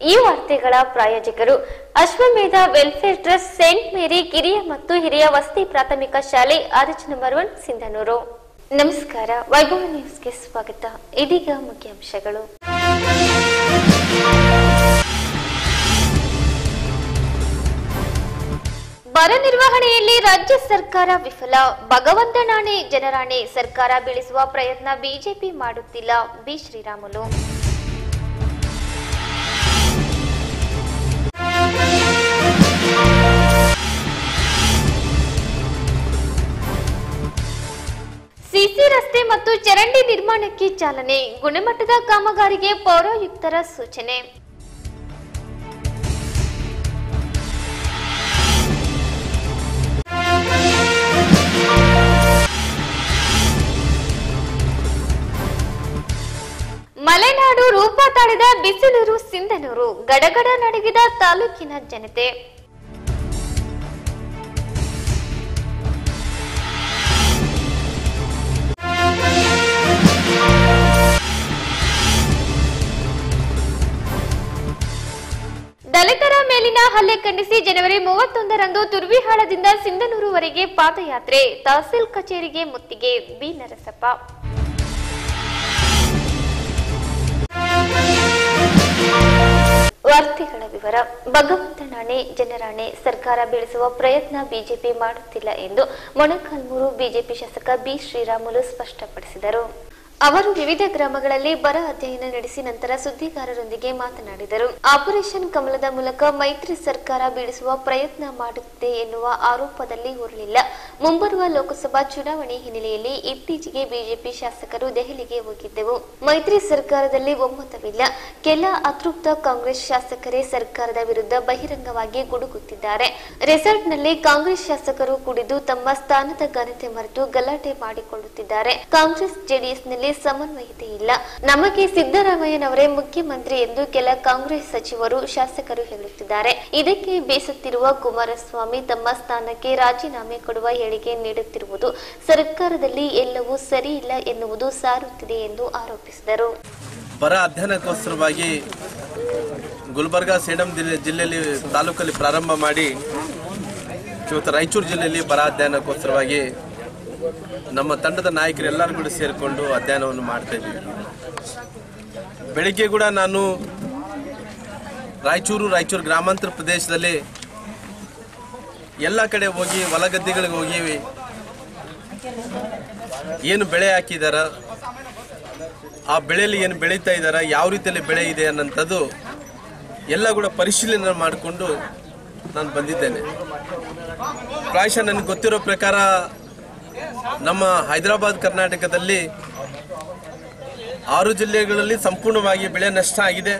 ಈ ವಾರ್ತೆಗಳ ಪ್ರಾಯೋಜಕರು ಅಶ್ವಮೇಧ ವೆಲ್ಫೇರ್ ಟ್ರಸ್ಟ್ ಸೇಂಟ್ ಮೇರಿ ಕಿರಿಯ ಮತ್ತು ಹಿರಿಯ ವಸತಿ ಪ್ರಾಥಮಿಕ ಶಾಲೆ ಆರ್ಚ್ ನಂಬರ್ ಒನ್ ಸಿಂಧನೂರು ನಮಸ್ಕಾರ ವೈಭವ ನ್ಯೂಸ್ಗೆ ಸ್ವಾಗತ ಇದೀಗ ಮುಖ್ಯಾಂಶಗಳು ಬರ ನಿರ್ವಹಣೆಯಲ್ಲಿ ರಾಜ್ಯ ಸರ್ಕಾರ ವಿಫಲ ಭಗವಂತನಾಣೆ ಜನರಾಣೆ ಸರ್ಕಾರ ಬೀಳಿಸುವ ಪ್ರಯತ್ನ ಬಿಜೆಪಿ ಮಾಡುತ್ತಿಲ್ಲ ಬಿ ಶ್ರೀರಾಮುಲು ಸಿಸಿ ರಸ್ತೆ ಮತ್ತು ಚರಂಡಿ ನಿರ್ಮಾಣಕ್ಕೆ ಚಾಲನೆ ಗುಣಮಟ್ಟದ ಕಾಮಗಾರಿಗೆ ಪೌರಾಯುಕ್ತರ ಸೂಚನೆ ಮಲೆನಾಡು ರೂಪ ತಾಳಿದ ಬಿಸಿಲೂರು ಸಿಂಧನೂರು ಗಡಗಡ ನಡಗಿದ ತಾಲೂಕಿನ ಜನತೆ ದಲಿತರ ಮೇಲಿನ ಹಲ್ಲೆ ಖಂಡಿಸಿ ಜನವರಿ ಮೂವತ್ತೊಂದರಂದು ತುರ್ವಿಹಾಳದಿಂದ ಸಿಂಧನೂರುವರೆಗೆ ಪಾದಯಾತ್ರೆ ತಹಸೀಲ್ ಕಚೇರಿಗೆ ಮುತ್ತಿಗೆ ಬಿ ನರಸಪ್ಪ ವಾರ್ತೆಗಳ ವಿವರ ಭಗವಂತನಾಣೆ ಜನರಾಣೆ ಸರ್ಕಾರ ಬೀಳಿಸುವ ಪ್ರಯತ್ನ ಬಿಜೆಪಿ ಮಾಡುತ್ತಿಲ್ಲ ಎಂದು ಮೊಣಕಾಲ್ಮೂರು ಬಿಜೆಪಿ ಶಾಸಕ ಬಿ ಶ್ರೀರಾಮುಲು ಸ್ಪಷ್ಟಪಡಿಸಿದರು ಅವರು ವಿವಿಧ ಗ್ರಾಮಗಳಲ್ಲಿ ಬರ ಅಧ್ಯಯನ ನಡೆಸಿ ನಂತರ ಸುದ್ದಿಗಾರರೊಂದಿಗೆ ಮಾತನಾಡಿದರು ಆಪರೇಷನ್ ಕಮಲದ ಮೂಲಕ ಮೈತ್ರಿ ಸರ್ಕಾರ ಬೀಳಿಸುವ ಪ್ರಯತ್ನ ಮಾಡುತ್ತಿದೆ ಎನ್ನುವ ಆರೋಪದಲ್ಲಿ ಉರುಳಿಲ್ಲ ಮುಂಬರುವ ಲೋಕಸಭಾ ಚುನಾವಣೆ ಹಿನ್ನೆಲೆಯಲ್ಲಿ ಇತ್ತೀಚೆಗೆ ಬಿಜೆಪಿ ಶಾಸಕರು ದೆಹಲಿಗೆ ಹೋಗಿದ್ದೆವು ಮೈತ್ರಿ ಸರ್ಕಾರದಲ್ಲಿ ಒಮ್ಮತವಿಲ್ಲ ಕೆಲ ಅತೃಪ್ತ ಕಾಂಗ್ರೆಸ್ ಶಾಸಕರೇ ಸರ್ಕಾರದ ವಿರುದ್ಧ ಬಹಿರಂಗವಾಗಿ ಗುಡುಗುತ್ತಿದ್ದಾರೆ ರೆಸಾರ್ಟ್ನಲ್ಲಿ ಕಾಂಗ್ರೆಸ್ ಶಾಸಕರು ಕುಡಿದು ತಮ್ಮ ಸ್ಥಾನದ ಘನತೆ ಮರೆತು ಗಲಾಟೆ ಮಾಡಿಕೊಳ್ಳುತ್ತಿದ್ದಾರೆ ಕಾಂಗ್ರೆಸ್ ಜೆಡಿಎಸ್ನಲ್ಲಿ ಸಮನ್ವಯತೆ ಇಲ್ಲ ನಮಗೆ ಸಿದ್ದರಾಮಯ್ಯನವರೇ ಮುಖ್ಯಮಂತ್ರಿ ಎಂದು ಕೆಲ ಕಾಂಗ್ರೆಸ್ ಸಚಿವರು ಶಾಸಕರು ಹೇಳುತ್ತಿದ್ದಾರೆ ಇದಕ್ಕೆ ಬೇಸತ್ತಿರುವ ಕುಮಾರಸ್ವಾಮಿ ತಮ್ಮ ಸ್ಥಾನಕ್ಕೆ ರಾಜೀನಾಮೆ ಕೊಡುವ ಹೇಳಿಕೆ ನೀಡುತ್ತಿರುವುದು ಸರ್ಕಾರದಲ್ಲಿ ಎಲ್ಲವೂ ಸರಿ ಇಲ್ಲ ಎನ್ನುವುದು ಸಾರುತ್ತಿದೆ ಎಂದು ಆರೋಪಿಸಿದರು ಬರ ಅಧ್ಯಯನಕ್ಕೋಸ್ಕರವಾಗಿ ಗುಲ್ಬರ್ಗ ಸೇಡಂ ಜಿಲ್ಲೆ ಜಿಲ್ಲೆಯಲ್ಲಿ ತಾಲೂಕಲ್ಲಿ ಪ್ರಾರಂಭ ಮಾಡಿ ಇವತ್ತು ರಾಯಚೂರು ಜಿಲ್ಲೆಯಲ್ಲಿ ಬರ ಅಧ್ಯಯನಕ್ಕೋಸ್ಕರವಾಗಿ ನಮ್ಮ ತಂಡದ ನಾಯಕರು ಎಲ್ಲರೂ ಕೂಡ ಸೇರಿಕೊಂಡು ಅಧ್ಯಯನವನ್ನು ಮಾಡ್ತಾ ಇದ್ದೀವಿ ಬೆಳಿಗ್ಗೆ ಕೂಡ ನಾನು ರಾಯಚೂರು ರಾಯಚೂರು ಗ್ರಾಮಾಂತರ ಪ್ರದೇಶದಲ್ಲಿ ಎಲ್ಲ ಕಡೆ ಹೋಗಿ ಹೊಲಗದ್ದೆಗಳಿಗೆ ಹೋಗಿ ಏನು ಬೆಳೆ ಹಾಕಿದಾರ ಆ ಬೆಳೆಯಲ್ಲಿ ಏನು ಬೆಳೀತಾ ಇದ್ದಾರೆ ಯಾವ ರೀತಿಯಲ್ಲಿ ಬೆಳೆ ಇದೆ ಅನ್ನೋಂಥದ್ದು ಎಲ್ಲ ಕೂಡ ಪರಿಶೀಲನೆ ಮಾಡಿಕೊಂಡು ನಾನು ಬಂದಿದ್ದೇನೆ ಪ್ರಾಯಶಃ ನನಗೆ ಗೊತ್ತಿರೋ ಪ್ರಕಾರ ನಮ್ಮ ಹೈದರಾಬಾದ್ ಕರ್ನಾಟಕದಲ್ಲಿ ಆರು ಜಿಲ್ಲೆಗಳಲ್ಲಿ ಸಂಪೂರ್ಣವಾಗಿ ಬೆಳೆ ನಷ್ಟ ಆಗಿದೆ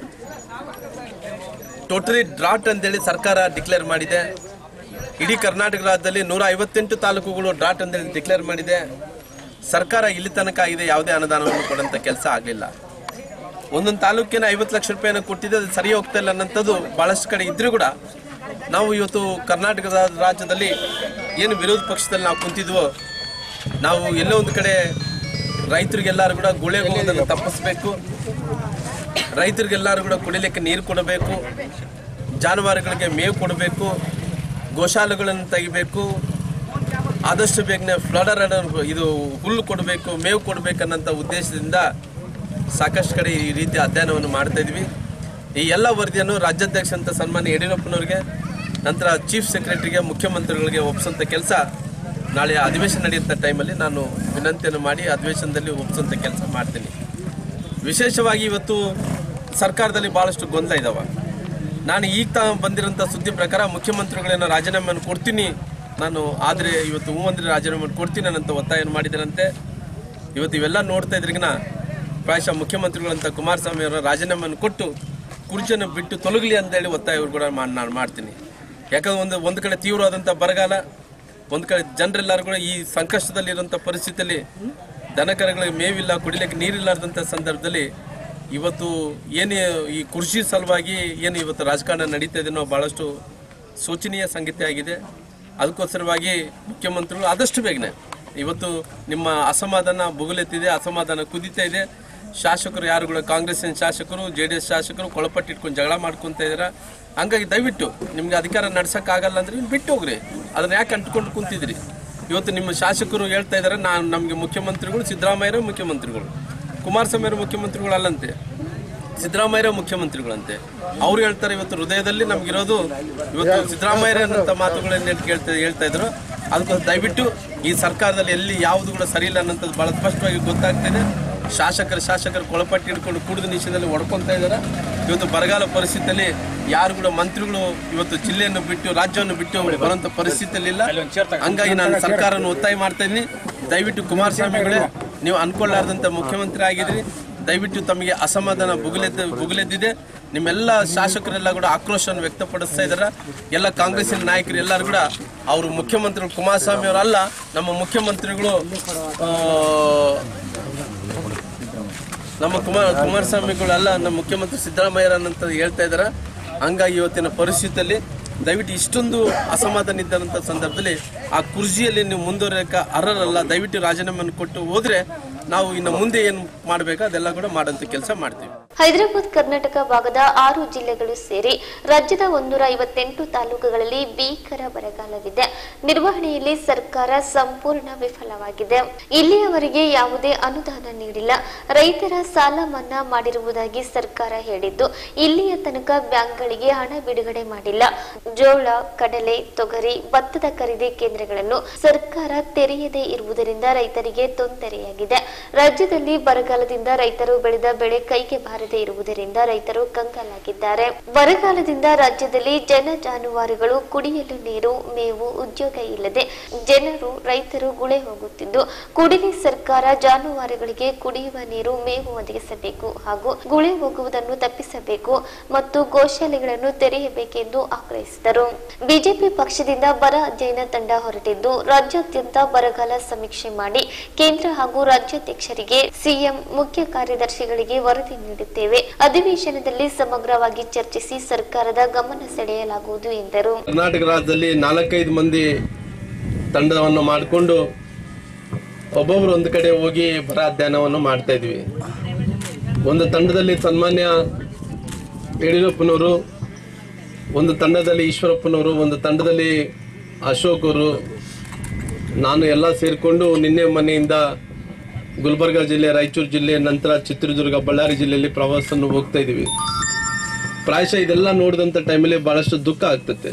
ಟೋಟಲಿ ಡ್ರಾಟ್ ಅಂತೇಳಿ ಸರ್ಕಾರ ಡಿಕ್ಲೇರ್ ಮಾಡಿದೆ ಇಡೀ ಕರ್ನಾಟಕ ರಾಜ್ಯದಲ್ಲಿ ನೂರ ಐವತ್ತೆಂಟು ತಾಲೂಕುಗಳು ಡ್ರಾಟ್ ಅಂತೇಳಿ ಡಿಕ್ಲೇರ್ ಮಾಡಿದೆ ಸರ್ಕಾರ ಇಲ್ಲಿ ತನಕ ಆಗಿದೆ ಯಾವುದೇ ಅನುದಾನವನ್ನು ಕೊಡಂತ ಕೆಲಸ ಆಗಲಿಲ್ಲ ಒಂದೊಂದು ತಾಲೂಕಿನ ಐವತ್ತು ಲಕ್ಷ ರೂಪಾಯಿನ ಕೊಟ್ಟಿದೆ ಅದು ಸರಿ ಹೋಗ್ತಾ ಇಲ್ಲ ಅನ್ನೋಂಥದ್ದು ಭಾಳಷ್ಟು ಕಡೆ ಇದ್ರೂ ಕೂಡ ನಾವು ಇವತ್ತು ಕರ್ನಾಟಕ ರಾಜ್ಯದಲ್ಲಿ ಏನು ವಿರೋಧ ಪಕ್ಷದಲ್ಲಿ ನಾವು ಕುಂತಿದ್ವೋ ನಾವು ಎಲ್ಲೋ ಒಂದು ಕಡೆ ರೈತರಿಗೆಲ್ಲರೂ ಕೂಡ ಗುಳೆಗೆ ಹೋಗೋದನ್ನು ತಪ್ಪಿಸ್ಬೇಕು ರೈತರಿಗೆಲ್ಲರೂ ಕೂಡ ಕುಡಿಲಿಕ್ಕೆ ನೀರು ಕೊಡಬೇಕು ಜಾನುವಾರುಗಳಿಗೆ ಮೇವು ಕೊಡಬೇಕು ಗೋಶಾಲೆಗಳನ್ನು ತೆಗಿಬೇಕು ಆದಷ್ಟು ಬೇಗನೆ ಫ್ಲಡರ್ ಇದು ಹುಲ್ಲು ಕೊಡಬೇಕು ಮೇವು ಕೊಡಬೇಕನ್ನಂಥ ಉದ್ದೇಶದಿಂದ ಸಾಕಷ್ಟು ಕಡೆ ಈ ರೀತಿ ಅಧ್ಯಯನವನ್ನು ಮಾಡ್ತಾ ಇದ್ವಿ ಈ ಎಲ್ಲ ವರದಿಯನ್ನು ರಾಜ್ಯಾಧ್ಯಕ್ಷ ಅಂತ ಸನ್ಮಾನ್ಯ ಯಡಿಯೂರಪ್ಪನವ್ರಿಗೆ ನಂತರ ಚೀಫ್ ಸೆಕ್ರೆಟರಿಗೆ ಮುಖ್ಯಮಂತ್ರಿಗಳಿಗೆ ಒಪ್ಪಿಸೋಂಥ ಕೆಲಸ ನಾಳೆ ಅಧಿವೇಶನ ನಡೆಯುವಂಥ ಟೈಮಲ್ಲಿ ನಾನು ವಿನಂತಿಯನ್ನು ಮಾಡಿ ಅಧಿವೇಶನದಲ್ಲಿ ಒಪ್ಪಿಸೋಂಥ ಕೆಲಸ ಮಾಡ್ತೀನಿ ವಿಶೇಷವಾಗಿ ಇವತ್ತು ಸರ್ಕಾರದಲ್ಲಿ ಭಾಳಷ್ಟು ಗೊಂದಲ ಇದಾವೆ ನಾನು ಈಗ ತಾ ಬಂದಿರೋಂಥ ಸುದ್ದಿ ಪ್ರಕಾರ ಮುಖ್ಯಮಂತ್ರಿಗಳೇನೋ ರಾಜೀನಾಮೆಯನ್ನು ಕೊಡ್ತೀನಿ ನಾನು ಆದರೆ ಇವತ್ತು ಹೂ ಅಂದರೆ ರಾಜೀನಾಮೆಯನ್ನು ಕೊಡ್ತೀನಿ ಅನ್ನೋಂಥ ಒತ್ತಾಯವನ್ನು ಮಾಡಿದ್ದಾರಂತೆ ಇವತ್ತು ಇವೆಲ್ಲ ನೋಡ್ತಾ ಇದ್ರಿಗಿನ ಪ್ರಾಯಶಃ ಮುಖ್ಯಮಂತ್ರಿಗಳಂತ ಕುಮಾರಸ್ವಾಮಿ ಅವರ ರಾಜೀನಾಮೆಯನ್ನು ಕೊಟ್ಟು ಕುರ್ಚಿಯನ್ನು ಬಿಟ್ಟು ತೊಲಗಲಿ ಅಂತೇಳಿ ಒತ್ತಾಯ ಕೂಡ ಮಾಡಿ ನಾನು ಮಾಡ್ತೀನಿ ಯಾಕಂದ್ರೆ ಒಂದು ಒಂದು ಕಡೆ ತೀವ್ರವಾದಂಥ ಬರಗಾಲ ಒಂದು ಕಡೆ ಜನರೆಲ್ಲರೂ ಕೂಡ ಈ ಸಂಕಷ್ಟದಲ್ಲಿರುವಂಥ ಪರಿಸ್ಥಿತಿಯಲ್ಲಿ ದನಕರಗಳಿಗೆ ಮೇವಿಲ್ಲ ಕುಡಿಲಿಕ್ಕೆ ನೀರಿಲ್ಲಾರ್ದಂಥ ಸಂದರ್ಭದಲ್ಲಿ ಇವತ್ತು ಏನು ಈ ಕೃಷಿ ಸಲುವಾಗಿ ಏನು ಇವತ್ತು ರಾಜಕಾರಣ ನಡೀತಾ ಇದೆನೋ ಭಾಳಷ್ಟು ಶೋಚನೀಯ ಸಂಗತಿ ಆಗಿದೆ ಅದಕ್ಕೋಸ್ಕರವಾಗಿ ಮುಖ್ಯಮಂತ್ರಿಗಳು ಆದಷ್ಟು ಬೇಗನೆ ಇವತ್ತು ನಿಮ್ಮ ಅಸಮಾಧಾನ ಬುಗುಲೆತ್ತಿದೆ ಅಸಮಾಧಾನ ಕುದೀತಾ ಇದೆ ಶಾಸಕರು ಯಾರುಗಳು ಕಾಂಗ್ರೆಸ್ಸಿನ ಶಾಸಕರು ಜೆ ಡಿ ಎಸ್ ಶಾಸಕರು ಕೊಳಪಟ್ಟಿಟ್ಕೊಂಡು ಜಗಳ ಮಾಡ್ಕೊಂತ ಇದ್ದೀರಾ ಹಂಗಾಗಿ ದಯವಿಟ್ಟು ನಿಮ್ಗೆ ಅಧಿಕಾರ ನಡ್ಸೋಕ್ಕಾಗಲ್ಲ ಅಂದ್ರೆ ನೀವು ಬಿಟ್ಟು ಹೋಗ್ರಿ ಅದನ್ನ ಯಾಕೆ ಅಂಟ್ಕೊಂಡು ಕುಂತಿದ್ರಿ ಇವತ್ತು ನಿಮ್ಮ ಶಾಸಕರು ಹೇಳ್ತಾ ಇದ್ದಾರೆ ನಾನು ನಮಗೆ ಮುಖ್ಯಮಂತ್ರಿಗಳು ಸಿದ್ದರಾಮಯ್ಯರ ಮುಖ್ಯಮಂತ್ರಿಗಳು ಕುಮಾರಸ್ವಾಮಿಯವರು ಮುಖ್ಯಮಂತ್ರಿಗಳು ಅಲ್ಲಂತೆ ಸಿದ್ದರಾಮಯ್ಯರ ಮುಖ್ಯಮಂತ್ರಿಗಳಂತೆ ಅವ್ರು ಹೇಳ್ತಾರೆ ಇವತ್ತು ಹೃದಯದಲ್ಲಿ ನಮ್ಗಿರೋದು ಇವತ್ತು ಸಿದ್ದರಾಮಯ್ಯರಂತ ಮಾತುಗಳನ್ನ ಕೇಳ್ತಾ ಹೇಳ್ತಾ ಇದ್ರು ಅದಕ್ಕೋಸ್ಕರ ದಯವಿಟ್ಟು ಈ ಸರ್ಕಾರದಲ್ಲಿ ಎಲ್ಲಿ ಯಾವುದು ಕೂಡ ಸರಿ ಇಲ್ಲ ಅನ್ನೋಂಥದ್ದು ಬಹಳ ಸ್ಪಷ್ಟವಾಗಿ ಗೊತ್ತಾಗ್ತಿದೆ ಶಾಸಕರು ಶಾಸಕರು ಕೊಳಪಟ್ಟಿ ಹಿಡ್ಕೊಂಡು ಕುಡಿದ ನಿಷೇಧದಲ್ಲಿ ಹೊಡ್ಕೊಂತ ಇದ್ದಾರೆ ಇವತ್ತು ಬರಗಾಲ ಪರಿಸ್ಥಿತಿಯಲ್ಲಿ ಯಾರು ಕೂಡ ಮಂತ್ರಿಗಳು ಇವತ್ತು ಜಿಲ್ಲೆಯನ್ನು ಬಿಟ್ಟು ರಾಜ್ಯವನ್ನು ಬಿಟ್ಟು ಬರುವಂತ ಪರಿಸ್ಥಿತಿಯಲ್ಲಿ ಇಲ್ಲ ಹಂಗಾಗಿ ನಾನು ಸರ್ಕಾರವನ್ನು ಒತ್ತಾಯ ಮಾಡ್ತಾ ಇದ್ದೀನಿ ದಯವಿಟ್ಟು ಕುಮಾರಸ್ವಾಮಿಗಳೇ ನೀವು ಅನ್ಕೊಳ್ಳಾರ್ದಂತ ಮುಖ್ಯಮಂತ್ರಿ ಆಗಿದ್ರಿ ದಯವಿಟ್ಟು ತಮಗೆ ಅಸಮಾಧಾನ ಬುಗುಲೆದ್ದ ಬುಗುಲೆದ್ದಿದೆ ನಿಮ್ಮೆಲ್ಲ ಶಾಸಕರೆಲ್ಲ ಕೂಡ ಆಕ್ರೋಶವನ್ನು ವ್ಯಕ್ತಪಡಿಸ್ತಾ ಇದ್ದಾರೆ ಎಲ್ಲ ಕಾಂಗ್ರೆಸ್ಸಿನ ನಾಯಕರು ಎಲ್ಲರೂ ಕೂಡ ಅವರು ಮುಖ್ಯಮಂತ್ರಿಗಳು ಕುಮಾರಸ್ವಾಮಿ ಅವರಲ್ಲ ನಮ್ಮ ಮುಖ್ಯಮಂತ್ರಿಗಳು ಆ, ನಮ್ಮ ಕುಮಾರ ಕುಮಾರಸ್ವಾಮಿಗಳಲ್ಲ ನಮ್ಮ ಮುಖ್ಯಮಂತ್ರಿ ಸಿದ್ದರಾಮಯ್ಯರನ್ನಂತ ಹೇಳ್ತಾ ಇದ್ದಾರೆ ಹಂಗಾಗಿ ಇವತ್ತಿನ ಪರಿಸ್ಥಿತಿಯಲ್ಲಿ ದಯವಿಟ್ಟು ಇಷ್ಟೊಂದು ಅಸಮಾಧಾನ ಇದ್ದಂಥ ಸಂದರ್ಭದಲ್ಲಿ ಆ ಕುರ್ಜಿಯಲ್ಲಿ ನೀವು ಮುಂದುವರಿಯಕ್ಕೆ ಅರ್ಹರಲ್ಲ ದಯವಿಟ್ಟು ರಾಜೀನಾಮೆಯನ್ನು ಕೊಟ್ಟು ಹೋದ್ರೆ ನಾವು ಇನ್ನು ಮುಂದೆ ಏನು ಮಾಡಬೇಕು ಅದೆಲ್ಲ ಕೂಡ ಮಾಡೋಂಥ ಕೆಲಸ ಮಾಡ್ತೀವಿ ಹೈದರಾಬಾದ್ ಕರ್ನಾಟಕ ಭಾಗದ ಆರು ಜಿಲ್ಲೆಗಳು ಸೇರಿ ರಾಜ್ಯದ ಒಂದೂರ ಐವತ್ತೆಂಟು ತಾಲೂಕುಗಳಲ್ಲಿ ಭೀಕರ ಬರಗಾಲವಿದೆ ನಿರ್ವಹಣೆಯಲ್ಲಿ ಸರ್ಕಾರ ಸಂಪೂರ್ಣ ವಿಫಲವಾಗಿದೆ ಇಲ್ಲಿಯವರೆಗೆ ಯಾವುದೇ ಅನುದಾನ ನೀಡಿಲ್ಲ ರೈತರ ಸಾಲ ಮನ್ನಾ ಮಾಡಿರುವುದಾಗಿ ಸರ್ಕಾರ ಹೇಳಿದ್ದು ಇಲ್ಲಿಯ ತನಕ ಬ್ಯಾಂಕ್ಗಳಿಗೆ ಹಣ ಬಿಡುಗಡೆ ಮಾಡಿಲ್ಲ ಜೋಳ ಕಡಲೆ ತೊಗರಿ ಭತ್ತದ ಖರೀದಿ ಕೇಂದ್ರಗಳನ್ನು ಸರ್ಕಾರ ತೆರೆಯದೇ ಇರುವುದರಿಂದ ರೈತರಿಗೆ ತೊಂದರೆಯಾಗಿದೆ ರಾಜ್ಯದಲ್ಲಿ ಬರಗಾಲದಿಂದ ರೈತರು ಬೆಳೆದ ಬೆಳೆ ಕೈಗೆ ಬಾರದೆ ಇರುವುದರಿಂದ ರೈತರು ಕಂಗಾಲಾಗಿದ್ದಾರೆ ಬರಗಾಲದಿಂದ ರಾಜ್ಯದಲ್ಲಿ ಜನ ಜಾನುವಾರುಗಳು ಕುಡಿಯಲು ನೀರು ಮೇವು ಉದ್ಯೋಗ ಇಲ್ಲದೆ ಜನರು ರೈತರು ಗುಳೆ ಹೋಗುತ್ತಿದ್ದು ಕೂಡಲೇ ಸರ್ಕಾರ ಜಾನುವಾರುಗಳಿಗೆ ಕುಡಿಯುವ ನೀರು ಮೇವು ಒದಗಿಸಬೇಕು ಹಾಗೂ ಗುಳೆ ಹೋಗುವುದನ್ನು ತಪ್ಪಿಸಬೇಕು ಮತ್ತು ಗೋಶಾಲೆಗಳನ್ನು ತೆರೆಯಬೇಕೆಂದು ಆಗ್ರಹಿಸಿದರು ಬಿಜೆಪಿ ಪಕ್ಷದಿಂದ ಬರ ಅಧ್ಯಯನ ತಂಡ ಹೊರಟಿದ್ದು ರಾಜ್ಯಾದ್ಯಂತ ಬರಗಾಲ ಸಮೀಕ್ಷೆ ಮಾಡಿ ಕೇಂದ್ರ ಹಾಗೂ ರಾಜ್ಯಾಧ್ಯಕ್ಷರಿಗೆ ಸಿಎಂ ಮುಖ್ಯ ಕಾರ್ಯದರ್ಶಿಗಳಿಗೆ ವರದಿ ನೀಡುತ್ತೇವೆ ಅಧಿವೇಶನದಲ್ಲಿ ಸಮಗ್ರವಾಗಿ ಚರ್ಚಿಸಿ ಸರ್ಕಾರದ ಗಮನ ಸೆಳೆಯಲಾಗುವುದು ಎಂದರು ಕರ್ನಾಟಕ ರಾಜ್ಯದಲ್ಲಿ ನಾಲ್ಕೈದು ಮಂದಿ ತಂಡವನ್ನು ಮಾಡಿಕೊಂಡು ಒಬ್ಬೊಬ್ರು ಒಂದು ಕಡೆ ಹೋಗಿ ಬರ ಅಧ್ಯಯನವನ್ನು ಮಾಡ್ತಾ ಇದ್ವಿ ಒಂದು ತಂಡದಲ್ಲಿ ಸನ್ಮಾನ್ಯ ಯಡಿಯೂರಪ್ಪನವರು ಒಂದು ತಂಡದಲ್ಲಿ ಈಶ್ವರಪ್ಪನವರು ಒಂದು ತಂಡದಲ್ಲಿ ಅಶೋಕ್ ಅವರು ನಾನು ಎಲ್ಲ ಸೇರಿಕೊಂಡು ನಿನ್ನೆ ಮನೆಯಿಂದ ಗುಲ್ಬರ್ಗ ಜಿಲ್ಲೆ ರಾಯಚೂರು ಜಿಲ್ಲೆ ನಂತರ ಚಿತ್ರದುರ್ಗ ಬಳ್ಳಾರಿ ಜಿಲ್ಲೆಯಲ್ಲಿ ಪ್ರವಾಸವನ್ನು ಹೋಗ್ತಾ ಇದೀವಿ ಪ್ರಾಯಶಃ ಇದೆಲ್ಲ ನೋಡಿದಂಥ ಟೈಮಲ್ಲಿ ಬಹಳಷ್ಟು ದುಃಖ ಆಗ್ತತೆ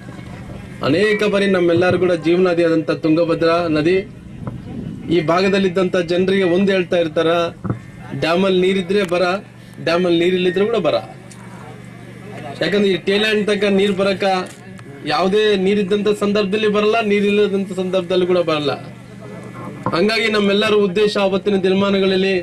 ಅನೇಕ ಬಾರಿ ನಮ್ಮೆಲ್ಲರೂ ಕೂಡ ಜೀವನದಿ ಆದಂಥ ತುಂಗಭದ್ರಾ ನದಿ ಈ ಭಾಗದಲ್ಲಿದ್ದಂಥ ಜನರಿಗೆ ಒಂದು ಹೇಳ್ತಾ ಇರ್ತಾರ ಡ್ಯಾಮಲ್ಲಿ ನೀರಿದ್ರೆ ಬರ ಡ್ಯಾಮಲ್ಲಿ ನೀರಿಲ್ಲಿದ್ರೆ ಕೂಡ ಬರ ಯಾಕಂದ್ರೆ ಈ ಟೇಲ್ಯಾಂಡ್ ತನಕ ನೀರು ಬರಕ ಯಾವುದೇ ನೀರಿದ್ದಂಥ ಸಂದರ್ಭದಲ್ಲಿ ಬರಲ್ಲ ನೀರಿಲ್ಲದಂಥ ಸಂದರ್ಭದಲ್ಲಿ ಕೂಡ ಬರಲ್ಲ ಹಂಗಾಗಿ ನಮ್ಮೆಲ್ಲರ ಉದ್ದೇಶ ಆವತ್ತಿನ ದಿನಮಾನಗಳಲ್ಲಿ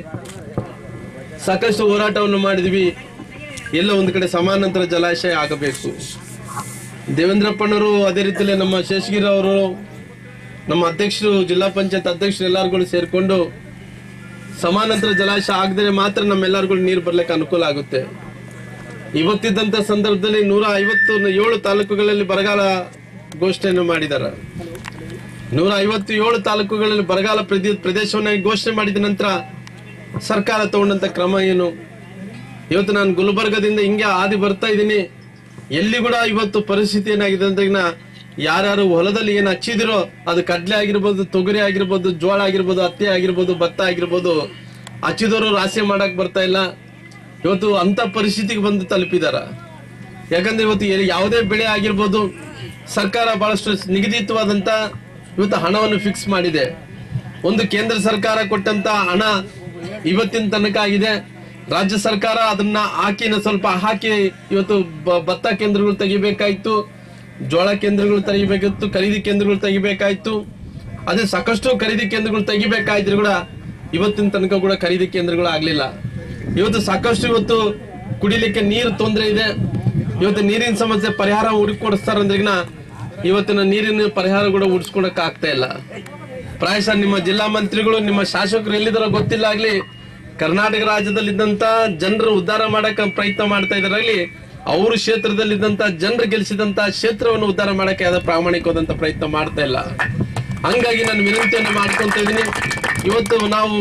ಸಾಕಷ್ಟು ಹೋರಾಟವನ್ನು ಮಾಡಿದ್ವಿ ಎಲ್ಲ ಒಂದು ಕಡೆ ಸಮಾನಾಂತರ ಜಲಾಶಯ ಆಗಬೇಕು ದೇವೇಂದ್ರಪ್ಪನವರು ಅದೇ ರೀತಿಯಲ್ಲಿ ನಮ್ಮ ಶೇಷಗಿರಿ ಅವರು ನಮ್ಮ ಅಧ್ಯಕ್ಷರು ಜಿಲ್ಲಾ ಪಂಚಾಯತ್ ಅಧ್ಯಕ್ಷರು ಎಲ್ಲಾರುಗಳು ಸೇರ್ಕೊಂಡು ಸಮಾನಾಂತರ ಜಲಾಶಯ ಆಗದ್ರೆ ಮಾತ್ರ ನಮ್ಮೆಲ್ಲರಿಗೂ ನೀರು ಬರ್ಲಿಕ್ಕೆ ಅನುಕೂಲ ಆಗುತ್ತೆ ಇವತ್ತಿದ್ದಂತ ಸಂದರ್ಭದಲ್ಲಿ ನೂರ ಐವತ್ತು ಏಳು ತಾಲೂಕುಗಳಲ್ಲಿ ಬರಗಾಲ ಘೋಷಣೆಯನ್ನು ಮಾಡಿದ್ದಾರೆ ನೂರ ಐವತ್ತು ಏಳು ತಾಲೂಕುಗಳಲ್ಲಿ ಬರಗಾಲ ಪ್ರದೇ ಪ್ರದೇಶವನ್ನ ಘೋಷಣೆ ಮಾಡಿದ ನಂತರ ಸರ್ಕಾರ ತಗೊಂಡಂತ ಕ್ರಮ ಏನು ಇವತ್ತು ನಾನು ಗುಲ್ಬರ್ಗದಿಂದ ಹಿಂಗೆ ಆದಿ ಬರ್ತಾ ಇದ್ದೀನಿ ಎಲ್ಲಿ ಕೂಡ ಇವತ್ತು ಪರಿಸ್ಥಿತಿ ಏನಾಗಿದೆ ಅಂದ್ರೆ ಯಾರ್ಯಾರು ಹೊಲದಲ್ಲಿ ಏನು ಹಚ್ಚಿದಿರೋ ಅದು ಕಡ್ಲೆ ಆಗಿರ್ಬೋದು ತೊಗರಿ ಆಗಿರ್ಬೋದು ಜೋಳ ಆಗಿರ್ಬೋದು ಹತ್ತಿ ಆಗಿರ್ಬೋದು ಭತ್ತ ಆಗಿರ್ಬೋದು ಹಚ್ಚಿದವರು ರಾಶಿ ಮಾಡಕ್ ಬರ್ತಾ ಇಲ್ಲ ಇವತ್ತು ಅಂತ ಪರಿಸ್ಥಿತಿಗೆ ಬಂದು ತಲುಪಿದಾರ ಯಾಕಂದ್ರೆ ಇವತ್ತು ಎಲ್ಲಿ ಯಾವುದೇ ಬೆಳೆ ಆಗಿರ್ಬೋದು ಸರ್ಕಾರ ಬಹಳಷ್ಟು ನಿಗದಿತವಾದಂತ ಇವತ್ತು ಹಣವನ್ನು ಫಿಕ್ಸ್ ಮಾಡಿದೆ ಒಂದು ಕೇಂದ್ರ ಸರ್ಕಾರ ಕೊಟ್ಟಂತ ಹಣ ಇವತ್ತಿನ ತನಕ ಆಗಿದೆ ರಾಜ್ಯ ಸರ್ಕಾರ ಅದನ್ನ ಹಾಕಿನ ಸ್ವಲ್ಪ ಹಾಕಿ ಇವತ್ತು ಬ- ಭತ್ತ ಕೇಂದ್ರಗಳು ತೆಗಿಬೇಕಾಯ್ತು ಜೋಳ ಕೇಂದ್ರಗಳು ತೆಗಿಬೇಕಿತ್ತು ಖರೀದಿ ಕೇಂದ್ರಗಳು ತೆಗಿಬೇಕಾಯ್ತು ಅದೇ ಸಾಕಷ್ಟು ಖರೀದಿ ಕೇಂದ್ರಗಳು ತೆಗಿಬೇಕಾಯ್ತು ಕೂಡ ಇವತ್ತಿನ ತನಕ ಕೂಡ ಖರೀದಿ ಕೇಂದ್ರಗಳು ಆಗ್ಲಿಲ್ಲ ಇವತ್ತು ಸಾಕಷ್ಟು ಇವತ್ತು ಕುಡಿಲಿಕ್ಕೆ ನೀರು ತೊಂದರೆ ಇದೆ ಇವತ್ತು ನೀರಿನ ಸಮಸ್ಯೆ ಪರಿಹಾರ ಹುಡುಕೊಡಿಸ್ತಾರಂದ್ರಿಗಿನ ಇವತ್ತಿನ ನೀರಿನ ಪರಿಹಾರ ಕೂಡ ಹುಡ್ಸ್ಕೊಡಕ್ ಆಗ್ತಾ ಇಲ್ಲ ಪ್ರಾಯಶಃ ನಿಮ್ಮ ಜಿಲ್ಲಾ ಮಂತ್ರಿಗಳು ನಿಮ್ಮ ಶಾಸಕರು ಎಲ್ಲಿದಾರೋ ಗೊತ್ತಿಲ್ಲ ಆಗ್ಲಿ ಕರ್ನಾಟಕ ರಾಜ್ಯದಲ್ಲಿದ್ದಂತ ಜನರು ಉದ್ಧಾರ ಮಾಡಕ ಪ್ರಯತ್ನ ಮಾಡ್ತಾ ಇದಾರಾಗ್ಲಿ ಅವ್ರ ಕ್ಷೇತ್ರದಲ್ಲಿದ್ದಂತ ಜನರು ಗೆಲ್ಲಿಸಿದಂತ ಕ್ಷೇತ್ರವನ್ನು ಉದ್ಧಾರ ಮಾಡಕ್ಕೆ ಯಾವ್ದೋ ಪ್ರಾಮಾಣಿಕವಾದಂತ ಪ್ರಯತ್ನ ಮಾಡ್ತಾ ಇಲ್ಲ ಹಂಗಾಗಿ ನಾನು ವಿನಂತಿಯನ್ನು ಮಾಡ್ಕೊಂತ ಇದೀನಿ ಇವತ್ತು ನಾವು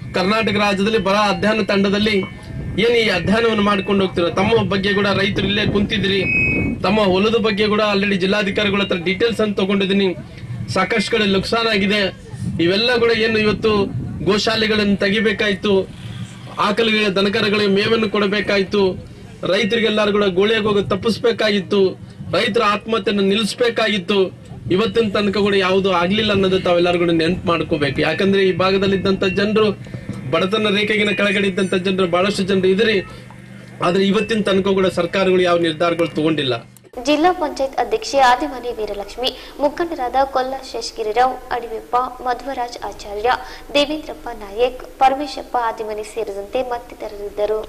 ಕರ್ನಾಟಕ ರಾಜ್ಯದಲ್ಲಿ ಬರ ಅಧ್ಯಯನ ತಂಡದಲ್ಲಿ ಏನ್ ಈ ಅಧ್ಯಯನವನ್ನು ಮಾಡ್ಕೊಂಡು ಹೋಗ್ತೀರ ತಮ್ಮ ಬಗ್ಗೆ ಕೂಡ ರೈತರು ಇಲ್ಲೇ ಕುಂತಿದ್ರಿ ತಮ್ಮ ಹೊಲದ ಬಗ್ಗೆ ಕೂಡ ಆಲ್ರೆಡಿ ಜಿಲ್ಲಾಧಿಕಾರಿಗಳ ಹತ್ರ ಡೀಟೇಲ್ಸ್ ಅನ್ನು ತಗೊಂಡಿದ್ದೀನಿ ಸಾಕಷ್ಟು ಕಡೆ ನುಕ್ಸಾನ್ ಆಗಿದೆ ಇವೆಲ್ಲ ಕೂಡ ಏನು ಇವತ್ತು ಗೋಶಾಲೆಗಳನ್ನು ತೆಗಿಬೇಕಾಯ್ತು ಆಕಳುಗಳಿಗೆ ದನಕರಗಳಿಗೆ ಮೇವನ್ನು ಕೊಡಬೇಕಾಯ್ತು ರೈತರಿಗೆಲ್ಲರೂ ಕೂಡ ಗೋಳಿಗೆ ಹೋಗಿ ತಪ್ಪಿಸ್ಬೇಕಾಗಿತ್ತು ರೈತರ ಆತ್ಮಹತ್ಯೆಯನ್ನು ನಿಲ್ಲಿಸ್ಬೇಕಾಗಿತ್ತು ಇವತ್ತಿನ ತನಕ ಕೂಡ ಯಾವುದು ಆಗ್ಲಿಲ್ಲ ಅನ್ನೋದು ತಾವೆಲ್ಲರೂ ಕೂಡ ನೆನ್ಪು ಮಾಡ್ಕೋಬೇಕು ಯಾಕಂದ್ರೆ ಈ ಭಾಗದಲ್ಲಿದ್ದಂತ ಜನರು ಬಡತನ ರೇಖೆಗಿನ ಕೆಳಗಡೆ ಇದ್ದಂತ ಜನರು ಬಹಳಷ್ಟು ಜನರು ಇದ್ರಿ ಆದ್ರೆ ಇವತ್ತಿನ ತನಕ ಕೂಡ ಸರ್ಕಾರಗಳು ಯಾವ ನಿರ್ಧಾರಗಳು ತಗೊಂಡಿಲ್ಲ ಜಿಲ್ಲಾ ಪಂಚಾಯತ್ ಅಧ್ಯಕ್ಷೆ ಆದಿಮನಿ ವೀರಲಕ್ಷ್ಮಿ ಮುಖಂಡರಾದ ಕೊಲ್ಲ ಶೇಷಗಿರಿರಾವ್ ಅಡಿವೆಪ್ಪ ಮಧ್ವರಾಜ್ ಆಚಾರ್ಯ ದೇವೇಂದ್ರಪ್ಪ ನಾಯಕ್ ಪರಮೇಶಪ್ಪ ಆದಿಮನಿ ಸೇರಿದಂತೆ ಮತ್ತಿತರರಿದ್ದರು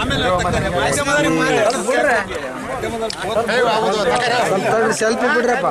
ಸೆಲ್ಫಿ ಬಿಡ್ರಪ್ಪ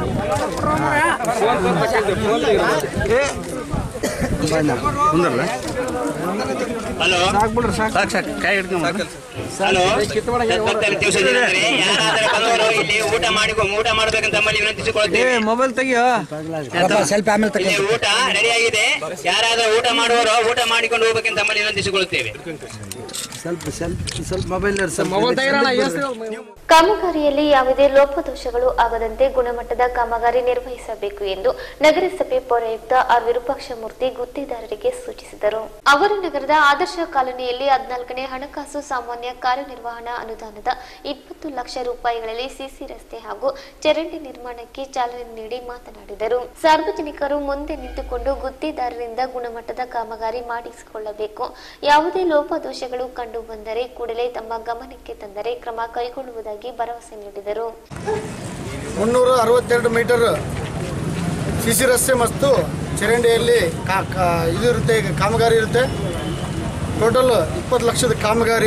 ಕುಂದ್ರಲ್ಲ ಹಲೋ ಸಾಕು ಸಾಕು ಕೈ ಹಿಡ್ಕೊಂಡ್ ಹಲೋ ಸತ್ಪಂಥರ ದಿವಸ ದಿನದಂದ್ರೆ ಯಾರಾದರೂ ಬಂದವರು ಇಲ್ಲಿ ಊಟ ಮಾಡಿ ಊಟ ಮಾಡಬೇಕಂತ ತಮ್ಮಲ್ಲಿ ವಿನಂತಿಸಿಕೊಳ್ಳುತ್ತೇವೆ ಮೊಬೈಲ್ ತೆಗಿಯೋ ಸೆಲ್ಫಿ ಆಮೇಲೆ ಇಲ್ಲಿ ಊಟ ರೆಡಿಯಾಗಿದೆ ಯಾರಾದರೂ ಊಟ ಮಾಡುವವರು ಊಟ ಮಾಡಿಕೊಂಡು ಹೋಗ್ಬೇಕಂತ ತಮ್ಮಲ್ಲಿ ವಿನಂತಿಸಿಕೊಳ್ಳುತ್ತೇವೆ ಸ್ವಲ್ಪ ಸ್ವಲ್ಪ ಸ್ವಲ್ಪ ಮೊಬೈಲ್ ಮೊಬೈಲ್ ಕಾಮಗಾರಿಯಲ್ಲಿ ಯಾವುದೇ ಲೋಪದೋಷಗಳು ಆಗದಂತೆ ಗುಣಮಟ್ಟದ ಕಾಮಗಾರಿ ನಿರ್ವಹಿಸಬೇಕು ಎಂದು ನಗರಸಭೆ ಪೌರಾಯುಕ್ತ ಆರ್ ವಿರೂಪಾಕ್ಷಮೂರ್ತಿ ಗುತ್ತಿದಾರರಿಗೆ ಸೂಚಿಸಿದರು ಅವರು ನಗರದ ಆದರ್ಶ ಕಾಲೋನಿಯಲ್ಲಿ ಹದಿನಾಲ್ಕನೇ ಹಣಕಾಸು ಸಾಮಾನ್ಯ ಕಾರ್ಯನಿರ್ವಹಣಾ ಅನುದಾನದ ಇಪ್ಪತ್ತು ಲಕ್ಷ ರೂಪಾಯಿಗಳಲ್ಲಿ ಸಿಸಿ ರಸ್ತೆ ಹಾಗೂ ಚರಂಡಿ ನಿರ್ಮಾಣಕ್ಕೆ ಚಾಲನೆ ನೀಡಿ ಮಾತನಾಡಿದರು ಸಾರ್ವಜನಿಕರು ಮುಂದೆ ನಿಂತುಕೊಂಡು ಗುತ್ತಿದಾರರಿಂದ ಗುಣಮಟ್ಟದ ಕಾಮಗಾರಿ ಮಾಡಿಸಿಕೊಳ್ಳಬೇಕು ಯಾವುದೇ ಲೋಪದೋಷಗಳು ಕಂಡು ಬಂದರೆ ಕೂಡಲೇ ತಮ್ಮ ಗಮನಕ್ಕೆ ತಂದರೆ ಕ್ರಮ ಕೈಗೊಳ್ಳುವುದಾಗಿ ಭರವಸೆ ನೀಡಿದರು ಮುನ್ನೂರ ಅರವತ್ತೆರಡು ಮೀಟರ್ ಸಿ ಸಿ ರಸ್ತೆ ಮತ್ತು ಚರಂಡಿಯಲ್ಲಿ ಕಾ ಕಾ ಇದು ಇರುತ್ತೆ ಈಗ ಕಾಮಗಾರಿ ಇರುತ್ತೆ ಟೋಟಲ್ ಇಪ್ಪತ್ತು ಲಕ್ಷದ ಕಾಮಗಾರಿ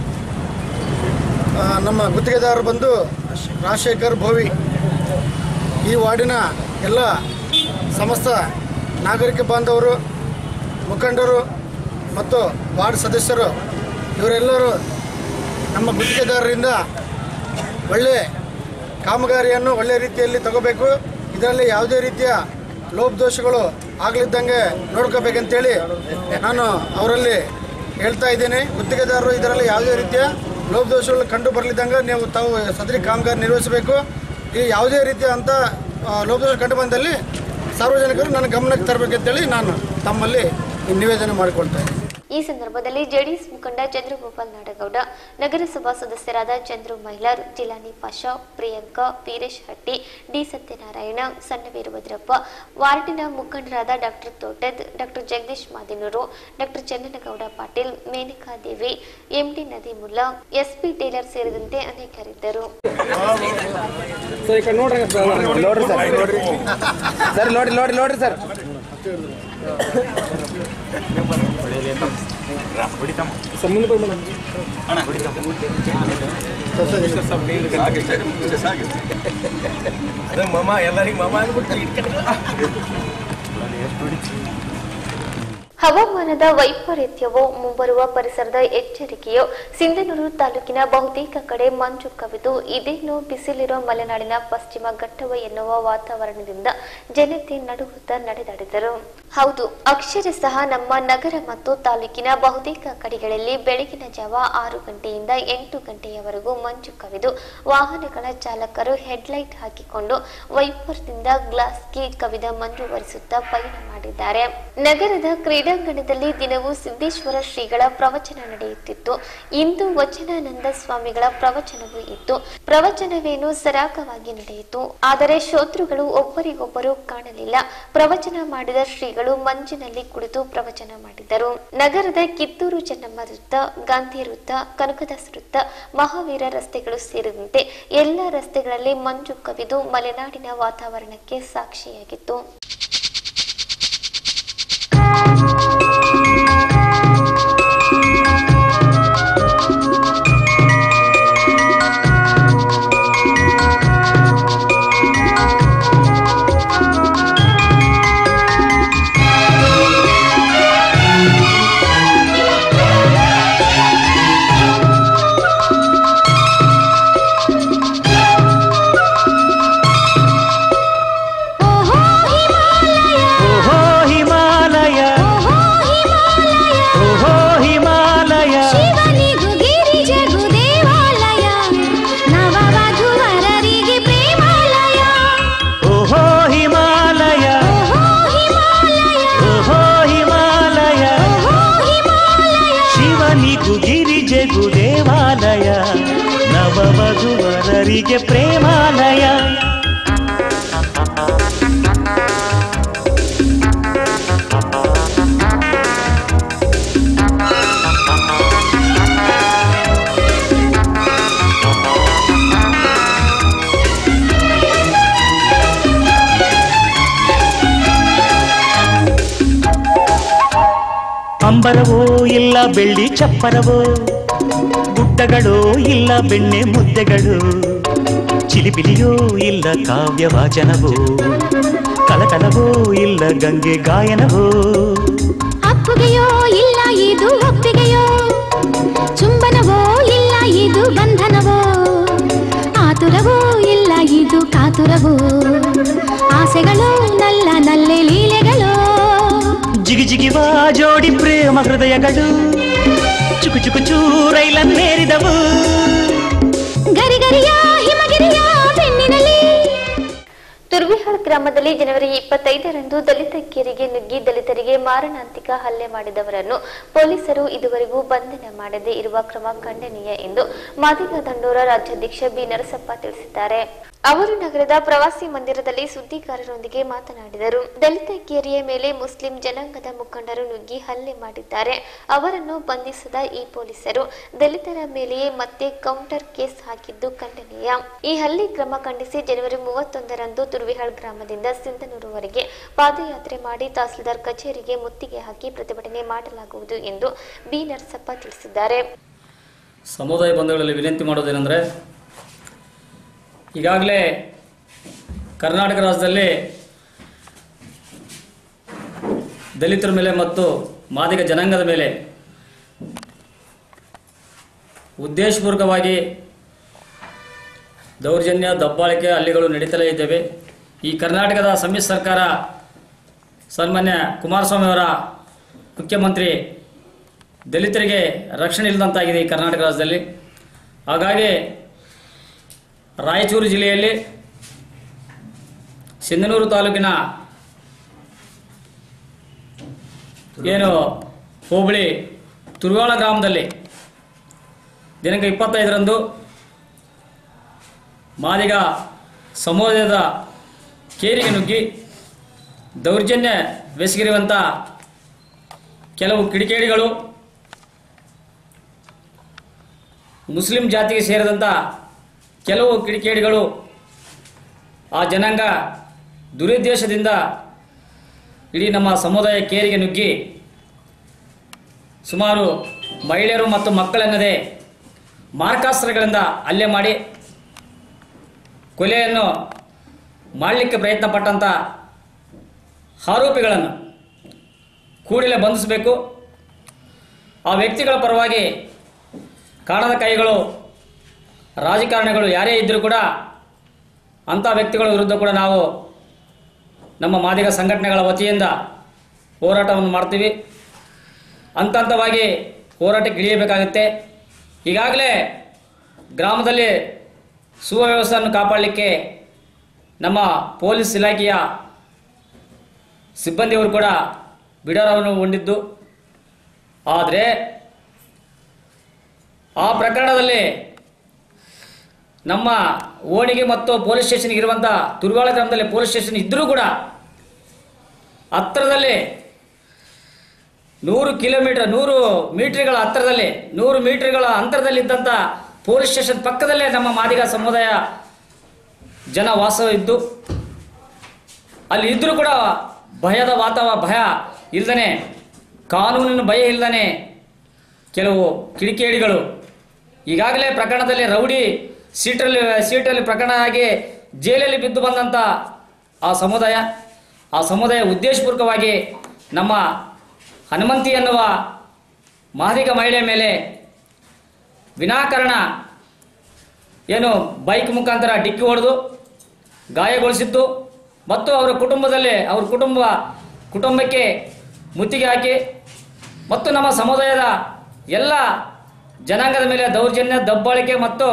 ಆ, ನಮ್ಮ ಗುತ್ತಿಗೆದಾರರು ಬಂದು ರಾಜಶೇಖರ್ ಭೋವಿ ಈ ವಾರ್ಡಿನ ಎಲ್ಲ ಸಮಸ್ತ ನಾಗರಿಕ ಬಾಂಧವರು ಮುಖಂಡರು ಮತ್ತು ವಾರ್ಡ್ ಸದಸ್ಯರು ಇವರೆಲ್ಲರೂ ನಮ್ಮ ಗುತ್ತಿಗೆದಾರರಿಂದ ಒಳ್ಳೆ ಕಾಮಗಾರಿಯನ್ನು ಒಳ್ಳೆ ರೀತಿಯಲ್ಲಿ ತಗೋಬೇಕು ಇದರಲ್ಲಿ ಯಾವುದೇ ರೀತಿಯ ಲೋಪದೋಷಗಳು ಆಗಲಿದ್ದಂಗೆ ನೋಡ್ಕೋಬೇಕಂತೇಳಿ ನಾನು ಅವರಲ್ಲಿ ಹೇಳ್ತಾ ಇದ್ದೇನೆ ಗುತ್ತಿಗೆದಾರರು ಇದರಲ್ಲಿ ಯಾವುದೇ ರೀತಿಯ ಲೋಪದೋಷಗಳು ಕಂಡು ಬರಲಿದ್ದಂಗೆ ನೀವು ತಾವು ಸದರಿ ಕಾಮಗಾರಿ ನಿರ್ವಹಿಸಬೇಕು ಈ ಯಾವುದೇ ರೀತಿಯ ಅಂಥ ಆ, ಲೋಪದೋಷ ಕಂಡು ಬಂದಲ್ಲಿ ಸಾರ್ವಜನಿಕರು ನನ್ನ ಗಮನಕ್ಕೆ ತರಬೇಕಂತೇಳಿ ನಾನು ತಮ್ಮಲ್ಲಿ ನಿವೇದನೆ ಮಾಡಿಕೊಳ್ತಾ ಇದ್ದೀನಿ ಈ ಸಂದರ್ಭದಲ್ಲಿ ಜೆಡಿಎಸ್ ಮುಖಂಡ ಚಂದ್ರಗೋಪಾಲ್ ನಾಡಗೌಡ ನಗರಸಭಾ ಸದಸ್ಯರಾದ ಚಂದ್ರು ಮೈಲಾರ್ ಜಿಲಾನಿ ಪಾಷಾ ಪ್ರಿಯಾಂಕಾ ವೀರೇಶ್ ಹಟ್ಟಿ ಡಿ ಸತ್ಯನಾರಾಯಣ ಸಣ್ಣ ವೀರಭದ್ರಪ್ಪ ವಾರ್ಡಿನ ಮುಖಂಡರಾದ doctor Thotad doctor Jagadish Madinur doctor Chandanagouda Patil Menaka Devi MD Nadeemulla SP tailor ಸೇರಿದಂತೆ ಅನೇಕರಿದ್ದರು ನೋಡ್ರಿ ಸರ್ ನೋಡ್ರಿ ಸರ್ ನೋಡ್ರಿ ನೋಡ್ರಿ ನೋಡ್ರಿ ಸರ್ ಮಮ ಎಲ್ಲರಿಗೂ ಮಮ ಹವಾಮಾನದ ವೈಪರೀತ್ಯವೋ ಮುಂಬರುವ ಪರಿಸರದ ಎಚ್ಚರಿಕೆಯೋ ಸಿಂಧನೂರು ತಾಲೂಕಿನ ಬಹುತೇಕ ಕಡೆ ಮಂಜು ಕವಿದು ಇದೇನು ಬಿಸಿಲಿರೋ ಮಲೆನಾಡಿನ ಪಶ್ಚಿಮ ಘಟ್ಟವ ಎನ್ನುವ ವಾತಾವರಣದಿಂದ ಜನತೆ ನಡುಗುತ್ತಾ ನಡೆದಾಡಿದರು ಹೌದು ಅಕ್ಷರಶಃ ನಮ್ಮ ನಗರ ಮತ್ತು ತಾಲೂಕಿನ ಬಹುತೇಕ ಕಡೆಗಳಲ್ಲಿ ಬೆಳಗಿನ ಜಾವ ಆರು ಗಂಟೆಯಿಂದ ಎಂಟು ಗಂಟೆಯವರೆಗೂ ಮಂಜು ಕವಿದು ವಾಹನಗಳ ಚಾಲಕರು ಹೆಡ್ಲೈಟ್ ಹಾಕಿಕೊಂಡು ವೈಪರ್ದಿಂದ ಗ್ಲಾಸ್ಗೆ ಕವಿದ ಮಂಜು ಒರೆಸುತ್ತಾ ಪಯಣ ಮಾಡಿದ್ದಾರೆ ನಗರದ ಕ್ರೀಡಾಂಗಣದಲ್ಲಿ ದಿನವೂ ಸಿದ್ದೇಶ್ವರ ಶ್ರೀಗಳ ಪ್ರವಚನ ನಡೆಯುತ್ತಿತ್ತು ಇಂದು ವಚನಾನಂದ ಸ್ವಾಮಿಗಳ ಪ್ರವಚನವೂ ಇತ್ತು ಪ್ರವಚನವೇನು ಸರಾಗವಾಗಿ ನಡೆಯಿತು ಆದರೆ ಶೋತೃಗಳು ಒಬ್ಬರಿಗೊಬ್ಬರು ಕಾಣಲಿಲ್ಲ ಪ್ರವಚನ ಮಾಡಿದ ಶ್ರೀಗಳು ಮಂಜಿನಲ್ಲಿ ಕುಳಿತು ಪ್ರವಚನ ಮಾಡಿದರು ನಗರದ ಕಿತ್ತೂರು ಚೆನ್ನಮ್ಮ ವೃತ್ತ ಗಾಂಧಿ ವೃತ್ತ ಕನಕದಾಸ ವೃತ್ತ ಮಹಾವೀರ ರಸ್ತೆಗಳು ಸೇರಿದಂತೆ ಎಲ್ಲ ರಸ್ತೆಗಳಲ್ಲಿ ಮಂಜು ಕವಿದು ಮಲೆನಾಡಿನ ವಾತಾವರಣಕ್ಕೆ ಸಾಕ್ಷಿಯಾಗಿತ್ತು ಓಹೋ ಹಿಮ ಹುಡುಗರಿಗೆ ಪ್ರೇಮಾಲಯ ಅಂಬರವೋ ಇಲ್ಲ ಬೆಳ್ಳಿ ಚಪ್ಪರವೋ ಗುಡ್ಡಗಳೋ ಇಲ್ಲ ಬೆಣ್ಣೆ ಮುದ್ದೆಗಳು ಚಿಲಿಪಿಲಿಯೋ ಇಲ್ಲ ಕಾವ್ಯ ವಾಚನವೋ ಕಲಕಲವೋ ಇಲ್ಲ ಗಂಗೆ ಗಾಯನವೋ ಅಪ್ಪುಗೆಯೋ ಇಲ್ಲ ಇದು ಒಪ್ಪಿಗೆಯೋ ಚುಂಬನವೋ ಇಲ್ಲ ಇದು ಬಂಧನವೋ ಆತುರವೋ ಇಲ್ಲ ಇದು ಕಾತುರವೋ ಆಸೆಗಳು ನಲ್ಲ ನಲ್ಲೆ ಲೀಲೆಗಳು ಜಿಗಿ ಜಿಗಿವ ಜೋಡಿ ಪ್ರೇಮ ಹೃದಯಗಳು ಚುಕು ಚುಕು ಚೂರೈಲನ್ನೇರಿದವು ಗರಿಗರಿಯ ಹಿಮಗಿರಿಯ ಬೆನ್ನಿನಲ್ಲಿ ತುರ್ವಿಹಾಳ್ ಗ್ರಾಮದಲ್ಲಿ ಜನವರಿ ಇಪ್ಪತ್ತೈದರಂದು ದಲಿತ ಕೇರಿಗೆ ನುಗ್ಗಿ ದಲಿತರಿಗೆ ಮಾರಣಾಂತಿಕ ಹಲ್ಲೆ ಮಾಡಿದವರನ್ನು ಪೊಲೀಸರು ಇದುವರೆಗೂ ಬಂಧನ ಮಾಡದೇ ಇರುವ ಕ್ರಮ ಖಂಡನೀಯ ಎಂದು ಮಾದಿಗ ದಂಡೋರ ರಾಜ್ಯಾಧ್ಯಕ್ಷ ಬಿ ನರಸಪ್ಪ ತಿಳಿಸಿದ್ದಾರೆ ಅವರು ನಗರದ ಪ್ರವಾಸಿ ಮಂದಿರದಲ್ಲಿ ಸುದ್ದಿಗಾರರೊಂದಿಗೆ ಮಾತನಾಡಿದರು ದಲಿತ ಕೇರಿಯ ಮೇಲೆ ಮುಸ್ಲಿಂ ಜನಾಂಗದ ಮುಖಂಡರು ನುಗ್ಗಿ ಹಲ್ಲೆ ಮಾಡಿದ್ದಾರೆ ಅವರನ್ನು ಬಂಧಿಸದ ಈ ಪೊಲೀಸರು ದಲಿತರ ಮೇಲೆಯೇ ಮತ್ತೆ ಕೌಂಟರ್ ಕೇಸ್ ಹಾಕಿದ್ದು ಖಂಡನೀಯ ಈ ಹಲ್ಲೆ ಕ್ರಮ ಖಂಡಿಸಿ ಜನವರಿ ಮೂವತ್ತೊಂದರಂದು ತುರ್ವಿಹಾಳ್ ಗ್ರಾಮದಿಂದ ಸಿಂಧನೂರುವರೆಗೆ ಪಾದಯಾತ್ರೆ ಮಾಡಿ ತಹಸೀಲ್ದಾರ್ ಕಚೇರಿಗೆ ಮುತ್ತಿಗೆ ಹಾಕಿ ಪ್ರತಿಭಟನೆ ಮಾಡಲಾಗುವುದು ಎಂದು ಬಿ ನರಸಪ್ಪ ತಿಳಿಸಿದ್ದಾರೆ ಸಮುದಾಯ ಬಂಧುಗಳಲ್ಲಿ ವಿನಂತಿ ಮಾಡೋದೇನೆಂದರೆ ಈಗಾಗಲೇ ಕರ್ನಾಟಕ ರಾಜ್ಯದಲ್ಲಿ ದಲಿತರ ಮೇಲೆ ಮತ್ತು ಮಾದಿಗ ಜನಾಂಗದ ಮೇಲೆ ಉದ್ದೇಶಪೂರ್ವಕವಾಗಿ ದೌರ್ಜನ್ಯ ದಬ್ಬಾಳಿಕೆ ಹಲ್ಲೆಗಳು ನಡೀತಲೇ ಇದ್ದೇವೆ ಈ ಕರ್ನಾಟಕದ ಸಮ್ಮಿಶ್ರ ಸರ್ಕಾರ ಸನ್ಮಾನ್ಯ ಕುಮಾರಸ್ವಾಮಿ ಅವರ ಮುಖ್ಯಮಂತ್ರಿ ದಲಿತರಿಗೆ ರಕ್ಷಣೆ ಇಲ್ಲದಂತಾಗಿದೆ ಈ ಕರ್ನಾಟಕ ರಾಜ್ಯದಲ್ಲಿ ಹಾಗಾಗಿ ರಾಯಚೂರು ಜಿಲ್ಲೆಯಲ್ಲಿ ಸಿಂಧನೂರು ತಾಲೂಕಿನ ಏನು ಹೋಬಳಿ ತುರುವಾಳ ಗ್ರಾಮದಲ್ಲಿ ದಿನಾಂಕ ಇಪ್ಪತ್ತೈದರಂದು ಮಾದಿಗ ಸಮುದಾಯದ ಕೇರಿಗೆ ನುಗ್ಗಿ ದೌರ್ಜನ್ಯ ಬೆಸಗಿರುವಂಥ ಕೆಲವು ಕಿಡಿಕೇಡಿಗಳು ಮುಸ್ಲಿಂ ಜಾತಿಗೆ ಸೇರಿದಂಥ ಕೆಲವು ಕಿಡಿಕೇಡಿಗಳು ಆ ಜನಾಂಗ ದುರುದ್ದೇಶದಿಂದ ಇಡೀ ನಮ್ಮ ಸಮುದಾಯ ಕೇರಿಗೆ ನುಗ್ಗಿ ಸುಮಾರು ಮಹಿಳೆಯರು ಮತ್ತು ಮಕ್ಕಳೆನ್ನದೇ ಮಾರ್ಕಾಸ್ತ್ರಗಳಿಂದ ಹಲ್ಲೆ ಮಾಡಿ ಕೊಲೆಯನ್ನು ಮಾಡಲಿಕ್ಕೆ ಪ್ರಯತ್ನ ಪಟ್ಟಂಥ ಆರೋಪಿಗಳನ್ನು ಕೂಡಲೇ ಬಂಧಿಸಬೇಕು ಆ ವ್ಯಕ್ತಿಗಳ ಪರವಾಗಿ ಕಾಣದ ಕೈಗಳು ರಾಜಕಾರಣಿಗಳು ಯಾರೇ ಇದ್ದರೂ ಕೂಡ ಅಂಥ ವ್ಯಕ್ತಿಗಳ ವಿರುದ್ಧ ಕೂಡ ನಾವು ನಮ್ಮ ಮಾದಿಗ ಸಂಘಟನೆಗಳ ವತಿಯಿಂದ ಹೋರಾಟವನ್ನು ಮಾಡ್ತೀವಿ ಹಂತ ಹಂತವಾಗಿ ಹೋರಾಟಕ್ಕೆ ಇಳಿಯಬೇಕಾಗುತ್ತೆ ಈಗಾಗಲೇ ಗ್ರಾಮದಲ್ಲಿ ಸುವ್ಯವಸ್ಥೆಯನ್ನು ಕಾಪಾಡಲಿಕ್ಕೆ ನಮ್ಮ ಪೊಲೀಸ್ ಇಲಾಖೆಯ ಸಿಬ್ಬಂದಿಯವರು ಕೂಡ ಬಿಡಾರವನ್ನು ಹೊಂದಿದ್ದು ಆದರೆ ಆ ಪ್ರಕರಣದಲ್ಲಿ ನಮ್ಮ ಓಣಿಗೆ ಮತ್ತು ಪೊಲೀಸ್ ಸ್ಟೇಷನ್ಗೆ ಇರುವಂಥ ತುರ್ವಾಳ ಗ್ರಾಮದಲ್ಲಿ ಪೊಲೀಸ್ ಸ್ಟೇಷನ್ ಇದ್ದರೂ ಕೂಡ ಹತ್ತಿರದಲ್ಲಿ ನೂರು ಕಿಲೋಮೀಟರ್ ನೂರು ಮೀಟರ್ಗಳ ಹತ್ತಿರದಲ್ಲಿ ನೂರು ಮೀಟರ್ಗಳ ಅಂತರದಲ್ಲಿದ್ದಂಥ ಪೊಲೀಸ್ ಸ್ಟೇಷನ್ ಪಕ್ಕದಲ್ಲೇ ನಮ್ಮ ಮಾದಿಗ ಸಮುದಾಯ ಜನ ವಾಸವಿದ್ದು ಅಲ್ಲಿ ಇದ್ದರೂ ಕೂಡ ಭಯದ ವಾತಾವ ಭಯ ಇಲ್ದನೆ ಕಾನೂನಿನ ಭಯ ಇಲ್ದನೆ ಕೆಲವು ಕಿಡಿಕೇಡಿಗಳು ಈಗಾಗಲೇ ಪ್ರಕರಣದಲ್ಲಿ ರೌಡಿ ಸೀಟಲ್ಲಿ ಸೀಟಲ್ಲಿ ಪ್ರಕರಣ ಆಗಿ ಜೈಲಲ್ಲಿ ಬಿದ್ದು ಬಂದಂಥ ಆ ಸಮುದಾಯ ಆ ಸಮುದಾಯ ಉದ್ದೇಶಪೂರ್ವಕವಾಗಿ ನಮ್ಮ ಹನುಮಂತಿ ಎನ್ನುವ ಮಾದಿಗ ಮಹಿಳೆಯ ಮೇಲೆ ವಿನಾಕಾರಣ ಏನು ಬೈಕ್ ಮುಖಾಂತರ ಡಿಕ್ಕಿ ಹೊಡೆದು ಗಾಯಗೊಳಿಸಿದ್ದು ಮತ್ತು ಅವರ ಕುಟುಂಬದಲ್ಲಿ ಅವ್ರ ಕುಟುಂಬ ಕುಟುಂಬಕ್ಕೆ ಮುತ್ತಿಗೆ ಹಾಕಿ ಮತ್ತು ನಮ್ಮ ಸಮುದಾಯದ ಎಲ್ಲ ಜನಾಂಗದ ಮೇಲೆ ದೌರ್ಜನ್ಯ ದಬ್ಬಾಳಿಕೆ ಮತ್ತು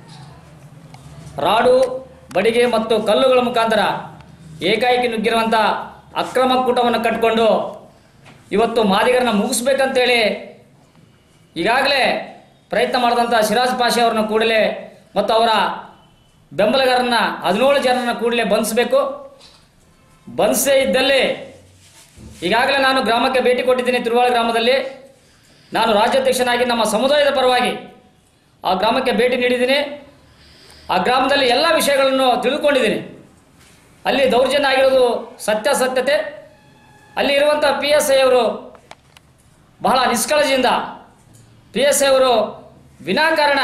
ರಾಡು ಬಡಿಗೆ ಮತ್ತು ಕಲ್ಲುಗಳ ಮುಖಾಂತರ ಏಕಾಏಕಿ ನುಗ್ಗಿರುವಂಥ ಅಕ್ರಮ ಕೂಟವನ್ನು ಕಟ್ಟಿಕೊಂಡು ಇವತ್ತು ಮಾದಿಗರನ್ನ ಮುಗಿಸ್ಬೇಕಂತೇಳಿ ಈಗಾಗಲೇ ಪ್ರಯತ್ನ ಮಾಡಿದಂಥ ಸಿರಾಜ್ ಪಾಷೆ ಅವರನ್ನು ಕೂಡಲೇ ಮತ್ತು ಅವರ ಬೆಂಬಲಗಾರನ್ನ ಹದಿನೇಳು ಜನರನ್ನ ಕೂಡಲೇ ಬಂಧಿಸಬೇಕು ಬಂಧಿಸೇ ಇದ್ದಲ್ಲಿ ಈಗಾಗಲೇ ನಾನು ಗ್ರಾಮಕ್ಕೆ ಭೇಟಿ ಕೊಟ್ಟಿದ್ದೀನಿ ತಿರುವಾಳ ಗ್ರಾಮದಲ್ಲಿ ನಾನು ರಾಜ್ಯಾಧ್ಯಕ್ಷನಾಗಿ ನಮ್ಮ ಸಮುದಾಯದ ಪರವಾಗಿ ಆ ಗ್ರಾಮಕ್ಕೆ ಭೇಟಿ ನೀಡಿದ್ದೀನಿ ಆ ಗ್ರಾಮದಲ್ಲಿ ಎಲ್ಲ ವಿಷಯಗಳನ್ನು ತಿಳಿದುಕೊಂಡಿದ್ದೀನಿ ಅಲ್ಲಿ ದೌರ್ಜನ್ಯ ಆಗಿರೋದು ಸತ್ಯಾಸತ್ಯತೆ ಅಲ್ಲಿ ಇರುವಂಥ ಪಿ ಎಸ್ ಐ ಅವರು ಬಹಳ ನಿಷ್ಕಾಳಜಿಯಿಂದ ಪಿ ಎಸ್ ಐ ಅವರು ವಿನಾಕಾರಣ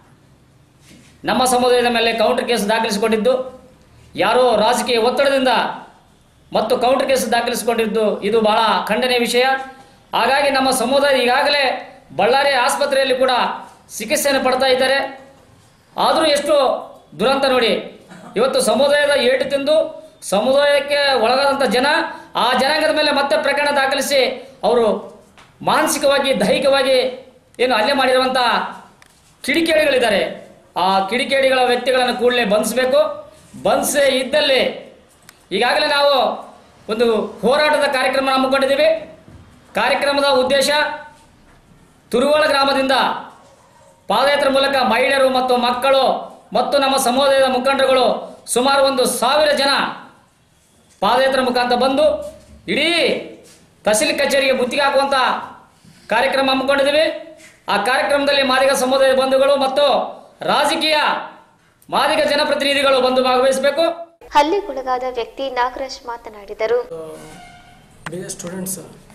ನಮ್ಮ ಸಮುದಾಯದ ಮೇಲೆ ಕೌಂಟರ್ ಕೇಸ್ ದಾಖಲಿಸಿಕೊಂಡಿದ್ದು ಯಾರೋ ರಾಜಕೀಯ ಒತ್ತಡದಿಂದ ಮತ್ತು ಕೌಂಟರ್ ಕೇಸ್ ದಾಖಲಿಸಿಕೊಂಡಿದ್ದು ಇದು ಬಹಳ ಖಂಡನೀಯ ವಿಷಯ ಹಾಗಾಗಿ ನಮ್ಮ ಸಮುದಾಯ ಈಗಾಗಲೇ ಬಳ್ಳಾರಿ ಆಸ್ಪತ್ರೆಯಲ್ಲಿ ಕೂಡ ಚಿಕಿತ್ಸೆಯನ್ನು ಪಡ್ತಾ ಇದ್ದಾರೆ ಆದರೂ ಎಷ್ಟು ದುರಂತ ನೋಡಿ ಇವತ್ತು ಸಮುದಾಯದ ಏಟು ತಿಂದು ಸಮುದಾಯಕ್ಕೆ ಒಳಗಾದಂಥ ಜನ ಆ ಜನಾಂಗದ ಮೇಲೆ ಮತ್ತೆ ಪ್ರಕರಣ ದಾಖಲಿಸಿ ಅವರು ಮಾನಸಿಕವಾಗಿ ದೈಹಿಕವಾಗಿ ಏನು ಹಲ್ಲೆ ಮಾಡಿರುವಂಥ ಕಿಡಿಕೇಡಿಗಳಿದ್ದಾರೆ ಆ ಕಿಡಿಕೇಡಿಗಳ ವ್ಯಕ್ತಿಗಳನ್ನು ಕೂಡಲೇ ಬಂಧಿಸಬೇಕು ಬಂಧಿಸೇ ಇದ್ದಲ್ಲಿ ಈಗಾಗಲೇ ನಾವು ಒಂದು ಹೋರಾಟದ ಕಾರ್ಯಕ್ರಮ ಹಮ್ಮಿಕೊಂಡಿದ್ದೀವಿ ಕಾರ್ಯಕ್ರಮದ ಉದ್ದೇಶ ತುರುವಾಳ ಗ್ರಾಮದಿಂದ ಪಾದಯಾತ್ರೆ ಮೂಲಕ ಮಹಿಳೆಯರು ಮತ್ತು ಮಕ್ಕಳು ಮತ್ತು ನಮ್ಮ ಸಮುದಾಯದ ಮುಖಂಡರುಗಳು ಸುಮಾರು ಒಂದು ಸಾವಿರ ಜನ ಪಾದಯಾತ್ರೆ ಮುಖಾಂತರ ಬಂದು ಇಡೀ ತಹಸೀಲ್ ಕಚೇರಿಗೆ ಮುತ್ತಿಗೆ ಹಾಕುವಂಥ ಕಾರ್ಯಕ್ರಮ ಹಮ್ಮಿಕೊಂಡಿದ್ದೀವಿ ಆ ಕಾರ್ಯಕ್ರಮದಲ್ಲಿ ಮಾದಿಗ ಸಮುದಾಯದ ಬಂಧುಗಳು ಮತ್ತು ರಾಜಕೀಯ ಮಾದಿಗ ಜನಪ್ರತಿನಿಧಿಗಳು ಬಂದು ಭಾಗವಹಿಸಬೇಕು ಹಲ್ಲೆಗೊಳಗಾದ ವ್ಯಕ್ತಿ ನಾಗರಾಜ್ ಮಾತನಾಡಿದರು ಬಿ ಎ ಸ್ಟೂಡೆಂಟ್ಸ್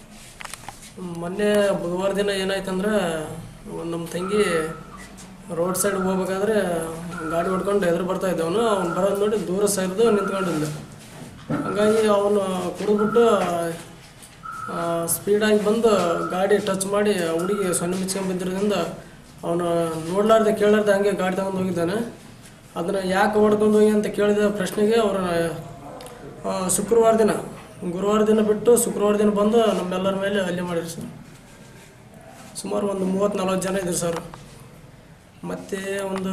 ಮೊನ್ನೆ ಬುಧವಾರ ದಿನ ಏನಾಯ್ತಂದ್ರೆ ಒಂದ್ ನಮ್ಮ ತಂಗಿ ರೋಡ್ ಸೈಡ್ ಹೋಗ್ಬೇಕಾದ್ರೆ ಗಾಡಿ ಹೊಡ್ಕೊಂಡು ಎದುರು ಬರ್ತಾ ಇದ್ದವನು ಅವ್ನು ಬರೋದು ನೋಡಿ ದೂರ ಸೈಡ್ದು ನಿಂತ್ಕೊಂಡಿದ್ದ ಹಾಗಾಗಿ ಅವನು ಕುಡಿದ್ಬಿಟ್ಟು ಸ್ಪೀಡಾಗಿ ಬಂದು ಗಾಡಿ ಟಚ್ ಮಾಡಿ ಆ ಹುಡುಗಿ ಸೊನ್ನೆ ಮುಚ್ಕೊಂಡ್ ಬಿದ್ದಿರೋದ್ರಿಂದ ಅವನು ನೋಡ್ಲಾರ್ದೆ ಕೇಳಾರ್ದೆ ಹಂಗೆ ಗಾಡಿ ತಗೊಂಡು ಹೋಗಿದ್ದಾನೆ ಅದನ್ನು ಯಾಕೆ ಹೊಡ್ಕೊಂಡು ಹೋಗಿ ಅಂತ ಕೇಳಿದ ಪ್ರಶ್ನೆಗೆ ಅವರ ಶುಕ್ರವಾರ ದಿನ ಗುರುವಾರ ದಿನ ಬಿಟ್ಟು ಶುಕ್ರವಾರ ದಿನ ಬಂದು ನಮ್ಮೆಲ್ಲರ ಮೇಲೆ ಹಲ್ಲೆ ಮಾಡಿದ್ರು ಸರ್ ಸುಮಾರು ಒಂದು ಮೂವತ್ತು ನಲ್ವತ್ತು ಜನ ಇದ್ರು ಸರ್ ಮತ್ತು ಒಂದು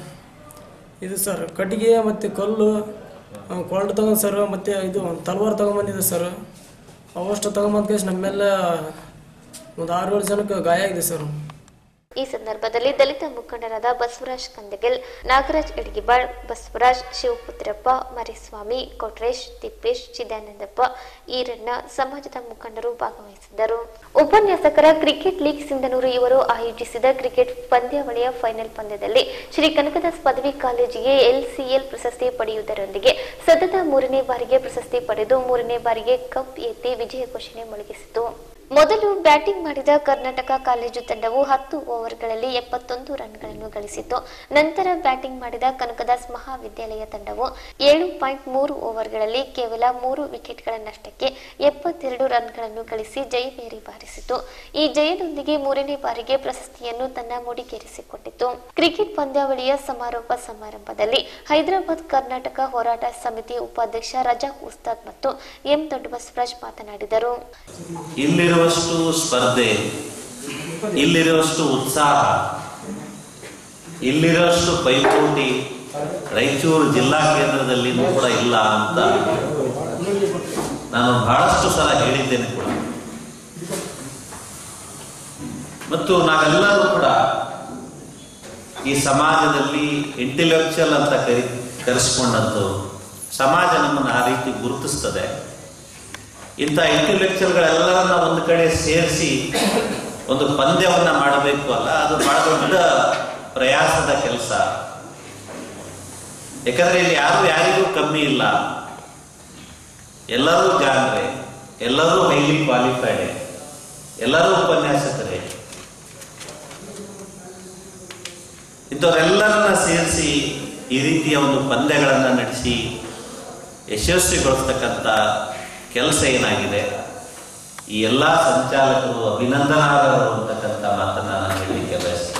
ಇದು ಸರ್ ಕಟ್ಟಿಗೆ ಮತ್ತು ಕಲ್ಲು ಕೊಲ್ಟ್ ತಗೊಂಡು ಸರ್ ಮತ್ತು ಇದು ಒಂದು ತಲವಾರು ತೊಗೊಂಬಂದಿದೆ ಸರ್ ಅವಷ್ಟು ತೊಗೊಂಬಂದ ಕೇಸ್ ನಮ್ಮೆಲ್ಲ ಒಂದು ಆರು ಏಳು ಜನಕ್ಕೆ ಗಾಯ ಆಗಿದೆ ಸರ್ ಈ ಸಂದರ್ಭದಲ್ಲಿ ದಲಿತ ಮುಖಂಡರಾದ ಬಸವರಾಜ್ ಕಂದಗಲ್ ನಾಗರಾಜ್ ಅಡಿಗಿಬಾಳ್ ಬಸವರಾಜ್ ಶಿವಪುತ್ರಪ್ಪ ಮರಿಸ್ವಾಮಿ ಕೊಟ್ರೇಶ್ ತಿಪ್ಪೇಶ್ ಚಿದಾನಂದಪ್ಪ ಈರಣ್ಣ ಸಮಾಜದ ಮುಖಂಡರು ಭಾಗವಹಿಸಿದ್ದರು ಉಪನ್ಯಾಸಕರ ಕ್ರಿಕೆಟ್ ಲೀಗ್ ಸಿಂಧನೂರು ಇವರು ಆಯೋಜಿಸಿದ ಕ್ರಿಕೆಟ್ ಪಂದ್ಯಾವಳಿಯ ಫೈನಲ್ ಪಂದ್ಯದಲ್ಲಿ ಶ್ರೀ ಕನಕದಾಸ್ ಪದವಿ ಕಾಲೇಜಿಗೆ ಎಲ್ಸಿಎಲ್ ಪ್ರಶಸ್ತಿ ಪಡೆಯುವುದರೊಂದಿಗೆ ಸತತ ಮೂರನೇ ಬಾರಿಗೆ ಪ್ರಶಸ್ತಿ ಪಡೆದು ಮೂರನೇ ಬಾರಿಗೆ ಕಪ್ ಎತ್ತಿ ವಿಜಯ ಘೋಷಣೆ ಮೊಳಗಿಸಿತು ಮೊದಲು ಬ್ಯಾಟಿಂಗ್ ಮಾಡಿದ ಕರ್ನಾಟಕ ಕಾಲೇಜು ತಂಡವು ಹತ್ತು ಓವರ್ಗಳಲ್ಲಿ ಎಪ್ಪತ್ತೊಂದು ರನ್ಗಳನ್ನು ಗಳಿಸಿತು ನಂತರ ಬ್ಯಾಟಿಂಗ್ ಮಾಡಿದ ಕನಕದಾಸ್ ಮಹಾವಿದ್ಯಾಲಯ ತಂಡವು ಏಳು ಪಾಯಿಂಟ್ ಮೂರು ಓವರ್ಗಳಲ್ಲಿ ಕೇವಲ ಮೂರು ವಿಕೆಟ್ಗಳ ನಷ್ಟಕ್ಕೆ ಎಪ್ಪತ್ತೆರಡು ರನ್ಗಳನ್ನು ಗಳಿಸಿ ಜಯಭೇರಿ ಬಾರಿಸಿತು ಈ ಜಯದೊಂದಿಗೆ ಮೂರನೇ ಬಾರಿಗೆ ಪ್ರಶಸ್ತಿಯನ್ನು ತನ್ನ ಮುಡಿಗೇರಿಸಿಕೊಂಡಿತು ಕ್ರಿಕೆಟ್ ಪಂದ್ಯಾವಳಿಯ ಸಮಾರೋಪ ಸಮಾರಂಭದಲ್ಲಿ ಹೈದರಾಬಾದ್ ಕರ್ನಾಟಕ ಹೋರಾಟ ಸಮಿತಿ ಉಪಾಧ್ಯಕ್ಷ ರಜಾಕ್ ಉಸ್ತಾದ್ ಮತ್ತು ಎಂ ದೊಡ್ಡಬಸವರಾಜ್ ಮಾತನಾಡಿದರು ಇಲ್ಲಿರುವಷ್ಟು ಸ್ಪರ್ಧೆ ಇಲ್ಲಿರುವಷ್ಟು ಉತ್ಸಾಹ ಇಲ್ಲಿರುವಷ್ಟು ಪೈಪೋಟಿ ರಾಯಚೂರು ಜಿಲ್ಲಾ ಕೇಂದ್ರದಲ್ಲಿನೂ ಕೂಡ ಇಲ್ಲ ಅಂತ ನಾನು ಬಹಳಷ್ಟು ಸಲ ಹೇಳಿದ್ದೇನೆ ಕೂಡ ಮತ್ತು ನಾವೆಲ್ಲರೂ ಕೂಡ ಈ ಸಮಾಜದಲ್ಲಿ ಇಂಟೆಲೆಕ್ಚುಯಲ್ ಅಂತ ಕರಿ ಕರೆಸ್ಕೊಂಡಂತು ಸಮಾಜ ನಮ್ಮನ್ನು ಆ ರೀತಿ ಗುರುತಿಸ್ತದೆ ಇಂಥ ಇಂಟೆಲೆಕ್ಚುಯಲ್ಗಳೆಲ್ಲರನ್ನ ಒಂದು ಕಡೆ ಸೇರಿಸಿ ಒಂದು ಪಂದ್ಯವನ್ನ ಮಾಡಬೇಕು ಅಲ್ಲ ಅದು ಬಹಳ ದೊಡ್ಡ ಪ್ರಯಾಸದ ಕೆಲಸ ಯಾಕಂದ್ರೆ ಇಲ್ಲಿ ಯಾರು ಯಾರಿಗೂ ಕಮ್ಮಿ ಇಲ್ಲ ಎಲ್ಲರೂ ಜಾಣರೆ ಎಲ್ಲರೂ ಹೈಲಿ ಕ್ವಾಲಿಫೈಡ್ ಎಲ್ಲರೂ ಉಪನ್ಯಾಸಕರೇ ಇಂಥವರೆಲ್ಲರನ್ನ ಸೇರಿಸಿ ಈ ರೀತಿಯ ಒಂದು ಪಂದ್ಯಗಳನ್ನು ನಡೆಸಿ ಯಶಸ್ವಿಗೊಳಿಸ್ತಕ್ಕಂಥ ಕೆಲಸ ಏನಾಗಿದೆ ಈ ಎಲ್ಲ ಸಂಚಾಲಕರು ಅಭಿನಂದನಾರ್ಹರು ಅಂತಕ್ಕಂಥ ಮಾತನ್ನ ನಾನು ಹೇಳಲಿಕ್ಕೆ ಬಯಸ್ತೇನೆ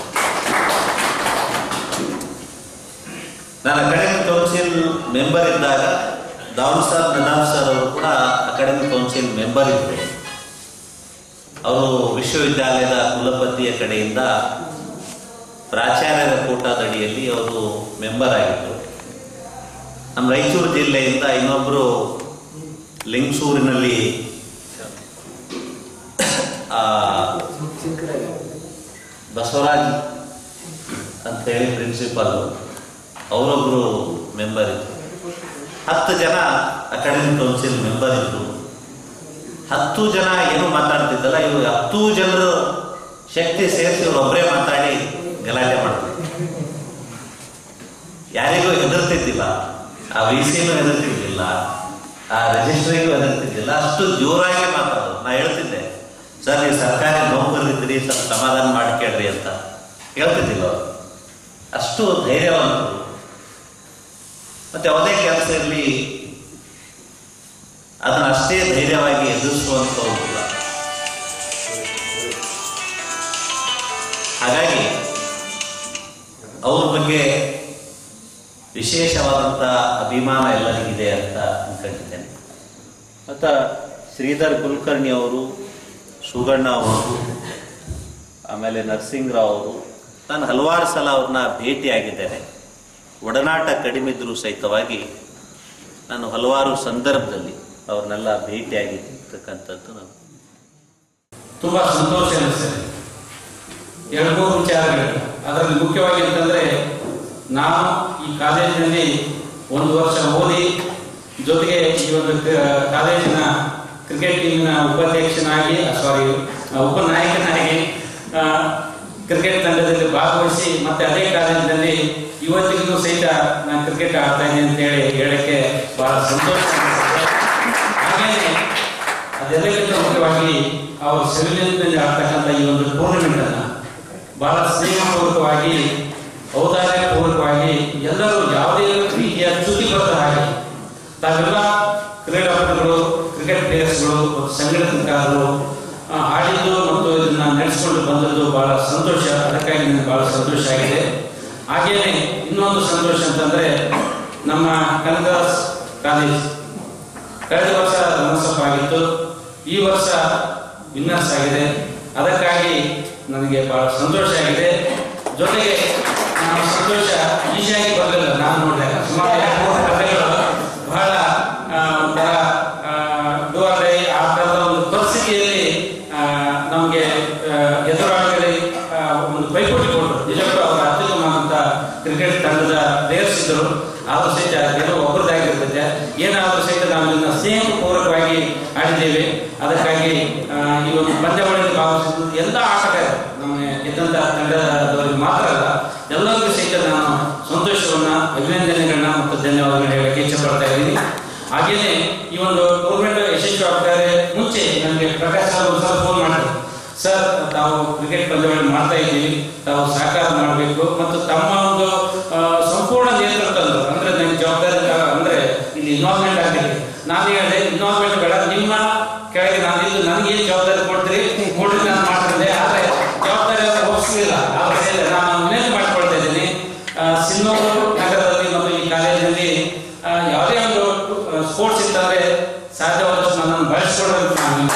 ನಾನು ಅಕಾಡೆಮಿಕ್ ಕೌನ್ಸಿಲ್ ಮೆಂಬರ್ ಇದ್ದಾಗ ದಾವಣ್ ಸರ್ ನದಾಮ್ ಸರ್ ಅವರು ಕೂಡ ಅಕಾಡೆಮಿಕ್ ಕೌನ್ಸಿಲ್ ಮೆಂಬರ್ ಇದ್ದರು ಅವರು ವಿಶ್ವವಿದ್ಯಾಲಯದ ಕುಲಪತಿಯ ಕಡೆಯಿಂದ ಪ್ರಾಚಾರ್ಯರ ಕೋಟಾದಡಿಯಲ್ಲಿ ಅವರು ಮೆಂಬರ್ ಆಗಿದ್ದರು ನಮ್ಮ ರಾಯಚೂರು ಜಿಲ್ಲೆಯಿಂದ ಇನ್ನೊಬ್ಬರು ಲಿಂಗಸೂರಿನಲ್ಲಿ ಆ, ಬಸವರಾಜ್ ಅಂತೇಳಿ ಪ್ರಿನ್ಸಿಪಾಲ್ ಅವರೊಬ್ಬರು ಮೆಂಬರ್ ಇದ್ರು ಹತ್ತು ಜನ ಅಕಾಡೆಮಿಕ್ ಕೌನ್ಸಿಲ್ ಮೆಂಬರ್ ಇದ್ರು ಹತ್ತು ಜನ ಏನು ಮಾತಾಡ್ತಿದ್ದಲ್ಲ ಇವರು ಹತ್ತು ಜನರು ಶಕ್ತಿ ಸೇರಿಸಿ ಇವರು ಒಬ್ಬರೇ ಮಾತಾಡಿ ಗಲಾಟೆ ಮಾಡ್ತಿದ್ರು ಯಾರಿಗೂ ಹೆದರ್ತಿದ್ದಿಲ್ಲ ಆ ವಿ ಸಿನೂ ಹೆದರ್ತಿದ್ದಿಲ್ಲ ಆ ರಿಜಿಸ್ಟ್ರಿಗೂ ಹೆದರ್ತಿದ್ದಿಲ್ಲ ಅಷ್ಟು ಜೋರಾಗಿ ಮಾತಾಡೋದು ನಾ ಹೇಳ್ತಿದ್ದೆ ಸರ್ ನೀವು ಸರ್ಕಾರಿ ನೌಕರರಿದ್ದೀರಿ ಸ್ವಲ್ಪ ಸಮಾಧಾನ ಮಾಡ್ಕೇಳ್ರಿ ಅಂತ ಹೇಳ್ತಿದ್ದಿಲ್ಲ ಅವರು ಅಷ್ಟು ಧೈರ್ಯವಂತರು ಮತ್ತೆ ಯಾವುದೇ ಕೆಲಸ ಇರಲಿ ಅದನ್ನ ಅಷ್ಟೇ ಧೈರ್ಯವಾಗಿ ಎದುರಿಸುವಂಥವ್ರಿಲ್ಲ ಹಾಗಾಗಿ ಅವ್ರ ಬಗ್ಗೆ ವಿಶೇಷವಾದಂಥ ಅಭಿಮಾನ ಎಲ್ಲರಿಗಿದೆ ಅಂತ ಅನ್ಕೊಂಡಿದ್ದೇನೆ ಮತ್ತು ಶ್ರೀಧರ್ ಕುಲಕರ್ಣಿ ಅವರು ಸುಗಣ್ಣ ಅವರು ಆಮೇಲೆ ನರಸಿಂಗರಾವ್ ಅವರು ನಾನು ಹಲವಾರು ಸಲ ಅವ್ರನ್ನ ಭೇಟಿಯಾಗಿದ್ದೇನೆ ಒಡನಾಟ ಕಡಿಮೆ ಇದ್ರೂ ಸಹಿತವಾಗಿ ನಾನು ಹಲವಾರು ಸಂದರ್ಭದಲ್ಲಿ ಅವ್ರನ್ನೆಲ್ಲ ಭೇಟಿಯಾಗಿರ್ತಕ್ಕಂಥದ್ದು ನಾನು ತುಂಬಾ ಸಂತೋಷ ಅನಿಸ್ತದೆ ಎರಡು ಮೂರು ವಿಚಾರಗಳು ಅದರಲ್ಲಿ ಮುಖ್ಯವಾಗಿ ಅಂತಂದ್ರೆ ನಾನು ಈ ಕಾಲೇಜಿನಲ್ಲಿ ಒಂದು ವರ್ಷ ಓದಿ ಜೊತೆಗೆ ಈ ಒಂದು ಕ- ಕಾಲೇಜಿನ ಕ್ರಿಕೆಟ್ ಟೀಮಿನ ಉಪಾಧ್ಯಕ್ಷನಾಗಿ ಸಾರಿ ಉಪನಾಯಕನಾಗಿ ಆ, ಕ್ರಿಕೆಟ್ ತಂಡದಲ್ಲಿ ಭಾಗವಹಿಸಿ ಮತ್ತೆ ಅದೇ ಕಾಲೇಜಿನಲ್ಲಿ ಇವತ್ತಿಗೂ ಸಹಿತ ನಾನು ಕ್ರಿಕೆಟ್ ಆಡ್ತಾ ಇದ್ದೀನಿ ಅಂತ ಹೇಳಿ ಹೇಳಕ್ಕೆ ಬಹಳ ಸಂತೋಷ ಅನಿಸ್ತದೆ ಹಾಗೇನೆ ಅದೆಲ್ಲಕ್ಕಿಂತ ಮುಖ್ಯವಾಗಿ ಅವರು ಸಿವಿಲಿಯನ್ನಲ್ಲಿ ಆಡ್ತಕ್ಕಂಥ ಈ ಒಂದು ಟೂರ್ನಮೆಂಟ್ ಅನ್ನ ಬಹಳ ಸ್ನೇಹಪೂರ್ವಕವಾಗಿ ಔದಾರ್ಯ ಪೂರ್ವಕವಾಗಿ ಎಲ್ಲರೂ ಯಾವುದೇ ರೀತಿಯ ಚ್ಯುತಿ ಬರದ ಹಾಗೆ ತಾವೆಲ್ಲ ಕ್ರೀಡಾಪಟುಗಳು ಕ್ರಿಕೆಟ್ ಪ್ಲೇಯರ್ಸ್ಗಳು ಮತ್ತು ಸಂಘಟಕರು ಆ, ಆಡಿದ್ದು ಮತ್ತು ಇದನ್ನ ನಡೆಸಿಕೊಂಡು ಬಂದದ್ದು ಬಹಳ ಸಂತೋಷ ಅದಕ್ಕಾಗಿ ನನಗೆ ಬಹಳ ಸಂತೋಷ ಆಗಿದೆ ಹಾಗೇನೆ ಇನ್ನೊಂದು ಸಂತೋಷ ಅಂತಂದ್ರೆ ನಮ್ಮ ಕನಕದಾಸ್ ಕಾಲೇಜ್ ಕಳೆದ ವರ್ಷ ರನ್ನರ್ಸಪ್ ಆಗಿತ್ತು ಈ ವರ್ಷ ವಿನ್ನರ್ಸ್ ಆಗಿದೆ ಅದಕ್ಕಾಗಿ ನನಗೆ ಬಹಳ ಸಂತೋಷ ಆಗಿದೆ ಜೊತೆಗೆ ನಮ್ಮ ಸಂತೋಷ ಈಸಿಯಾಗಿ ಬರಲಿಲ್ಲ ನಾನು ನೋಡಿದಾಗ ಸುಮಾರು ಎರಡು ಮೂರು ಕಥೆಗಳು ಬಹಳ ಆ, ಒಂಥರ ಡೋರ್ ಡೈ ಆ ಥರದ ಒಂದು ಪರಿಸ್ಥಿತಿಯಲ್ಲಿ ನಮಗೆ ಎದುರಾಗಲಿ ಆ, ಒಂದು ಪೈಪೋಟಿ ಕೊಟ್ಟರು ನಿಜಕ್ಕೂ ಅವರ ಅತ್ಯುತ್ತಮವಾದಂಥ ಕ್ರಿಕೆಟ್ ತಂಡದ ಪ್ಲೇಯರ್ಸ್ ಇದ್ದರು ಆದರೂ ಸಹಿತ ಗೆಲುವು ಒಬ್ಬರದಾಗಿರ್ತದೆ ಏನಾದರೂ ಸಹಿತ ನಾವು ಇದನ್ನ ಸ್ನೇಹಪೂರ್ವಕವಾಗಿ ಆಡಿದ್ದೇವೆ ಅದಕ್ಕಾಗಿ ಆ, ಈ ಒಂದು ಪಂದ್ಯಾವಳಿಯಲ್ಲಿ ಭಾಗವಹಿಸಿದ ಎಲ್ಲ ಆಟಗಾರರು ನಮ್ಮ ಗೆದ್ದಂತ ತಂಡದವರಿಗೆ ಮಾತ್ರ ಅಲ್ಲ ಎಲ್ಲರಿಗೂ ಸಹಿತ ನಾನು ಸಂತೋಷವನ್ನ ಅಭಿನಂದನೆಗಳನ್ನ ಮತ್ತು ಧನ್ಯವಾದಗಳು ಹೇಳಕ್ಕೆ ಇಚ್ಛೆ ಪಡ್ತಾ ಇದ್ದೀನಿ ಹಾಗೇನೆ ಈ ಒಂದು ಟೂರ್ನಮೆಂಟ್ ಯಶಸ್ವಿ ಆಗ್ತಾರೆ ಮುಂಚೆ ನನಗೆ ಪ್ರಕಾಶ್ ಸರ್ ಒಂದು ಸಲ ಫೋನ್ ಮಾಡಿದ್ರು ಸರ್ ತಾವು ಕ್ರಿಕೆಟ್ ಪಂದ್ಯಾವಳಿ ಮಾಡ್ತಾ ಇದ್ದೀವಿ ತಾವು ಸಹಕಾರ ಮಾಡಬೇಕು ಮತ್ತು ತಮ್ಮ ಒಂದು ಆ, ಸಂಪೂರ್ಣ ನೇತೃತ್ವ ಅಂದ್ರು. ಅಂದ್ರೆ ನನಗೆ ಜವಾಬ್ದಾರಿ ತ- ಅಂದ್ರೆ ಇಲ್ಲಿ ಇನ್ವಾಲ್ವ್ಮೆಂಟ್ ಆಗಿದೆ ನಾನು ಹೇಳಿದೆ ಇನ್ವಾಲ್ವ್ಮೆಂಟ್ ಬೇಡ ನಿಮ್ಮ ಕೆಳಗೆ ನಾನು ಇಲ್ಲಿ ನನಗೆ ಏನು ಜವಾಬ್ದಾರಿ ಕೊಡ್ತೀರಿ ಕೊಡ್ರಿ ನಾನು ಮಾಡ್ತಿದ್ದೆ ಆದ್ರೆ ಜವಾಬ್ದಾರಿ ಅವ್ರು ಒಪ್ಪಿಸಲಿಲ್ಲ ಆದ್ರೆ ಹೇಳಿದೆ, ನಾನು ವಿನಂತಿ ಮಾಡ್ಕೊಳ್ತಾ ಇದ್ದೀನಿ ಆ, ಸಿನ್ನೂರು ನಗರದಲ್ಲಿ ಮತ್ತು ಈ ಕಾಲೇಜಿನಲ್ಲಿ ಆ, ಯಾವುದೇ ಒಂದು ಸ್ಪೋರ್ಟ್ಸ್ ಇತ್ತಂದ್ರೆ ಸಾಧ್ಯವಾದಷ್ಟು ನನ್ನನ್ನು ಬಳಸ್ಕೊಳ್ಳೋದು ನಾನು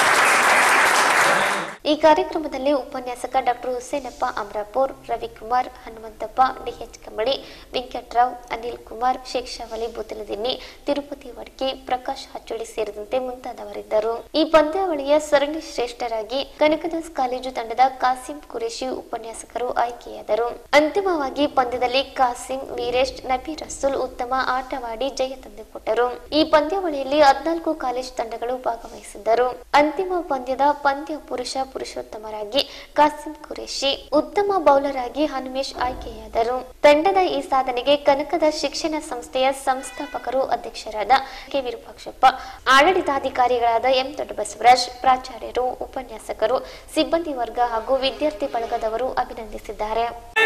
ಈ ಕಾರ್ಯಕ್ರಮದಲ್ಲಿ ಉಪನ್ಯಾಸಕ ಡಾಕ್ಟರ್ ಹುಸೇನಪ್ಪ ಅಮರಾಪುರ್ ರವಿಕುಮಾರ್ ಹನುಮಂತಪ್ಪ ಡಿಎಚ್ ಕಮಡಿ ವೆಂಕಟರಾವ್ ಅನಿಲ್ ಕುಮಾರ್ ಶೇಕ್ಷಾವಳಿ ಬುತ್ತಲದಿನ್ನಿ ತಿರುಪತಿ ವಡ್ಕಿ ಪ್ರಕಾಶ್ ಹಚ್ಚೋಳಿ ಸೇರಿದಂತೆ ಮುಂತಾದವರಿದ್ದರು ಈ ಪಂದ್ಯಾವಳಿಯ ಸರಣಿ ಶ್ರೇಷ್ಠರಾಗಿ ಕನಕದಾಸ್ ಕಾಲೇಜು ತಂಡದ ಕಾಸಿಂ ಕುರೇಶಿ ಉಪನ್ಯಾಸಕರು ಆಯ್ಕೆಯಾದರು ಅಂತಿಮವಾಗಿ ಪಂದ್ಯದಲ್ಲಿ ಕಾಸಿಂ ವೀರೇಶ್ ನಬಿ ರಸೂಲ್ ಉತ್ತಮ ಆಟವಾಡಿ ಜಯ ತಂದುಕೊಟ್ಟರು ಈ ಪಂದ್ಯಾವಳಿಯಲ್ಲಿ ಹದಿನಾಲ್ಕು ಕಾಲೇಜು ತಂಡಗಳು ಭಾಗವಹಿಸಿದ್ದರು ಅಂತಿಮ ಪಂದ್ಯದ ಪಂದ್ಯ ಪುರುಷ ಪುರುಷೋತ್ತಮರಾಗಿ ಕಾಸಿಂ ಕುರೇಶಿ ಉತ್ತಮ ಬೌಲರ್ ಆಗಿ ಹನುಮೇಶ್ ಆಯ್ಕೆಯಾದರು ತಂಡದ ಈ ಸಾಧನೆಗೆ ಕನಕದ ಶಿಕ್ಷಣ ಸಂಸ್ಥೆಯ ಸಂಸ್ಥಾಪಕರು ಅಧ್ಯಕ್ಷರಾದ ಕೆ ವಿರೂಪಾಕ್ಷಪ್ಪ ಆಡಳಿತಾಧಿಕಾರಿಗಳಾದ ಎಂ ದೊಡ್ಡಬಸವರಾಜ್ ಪ್ರಾಚಾರ್ಯರು ಉಪನ್ಯಾಸಕರು ಸಿಬ್ಬಂದಿ ವರ್ಗ ಹಾಗೂ ವಿದ್ಯಾರ್ಥಿ ಬಳಗದವರು ಅಭಿನಂದಿಸಿದ್ದಾರೆ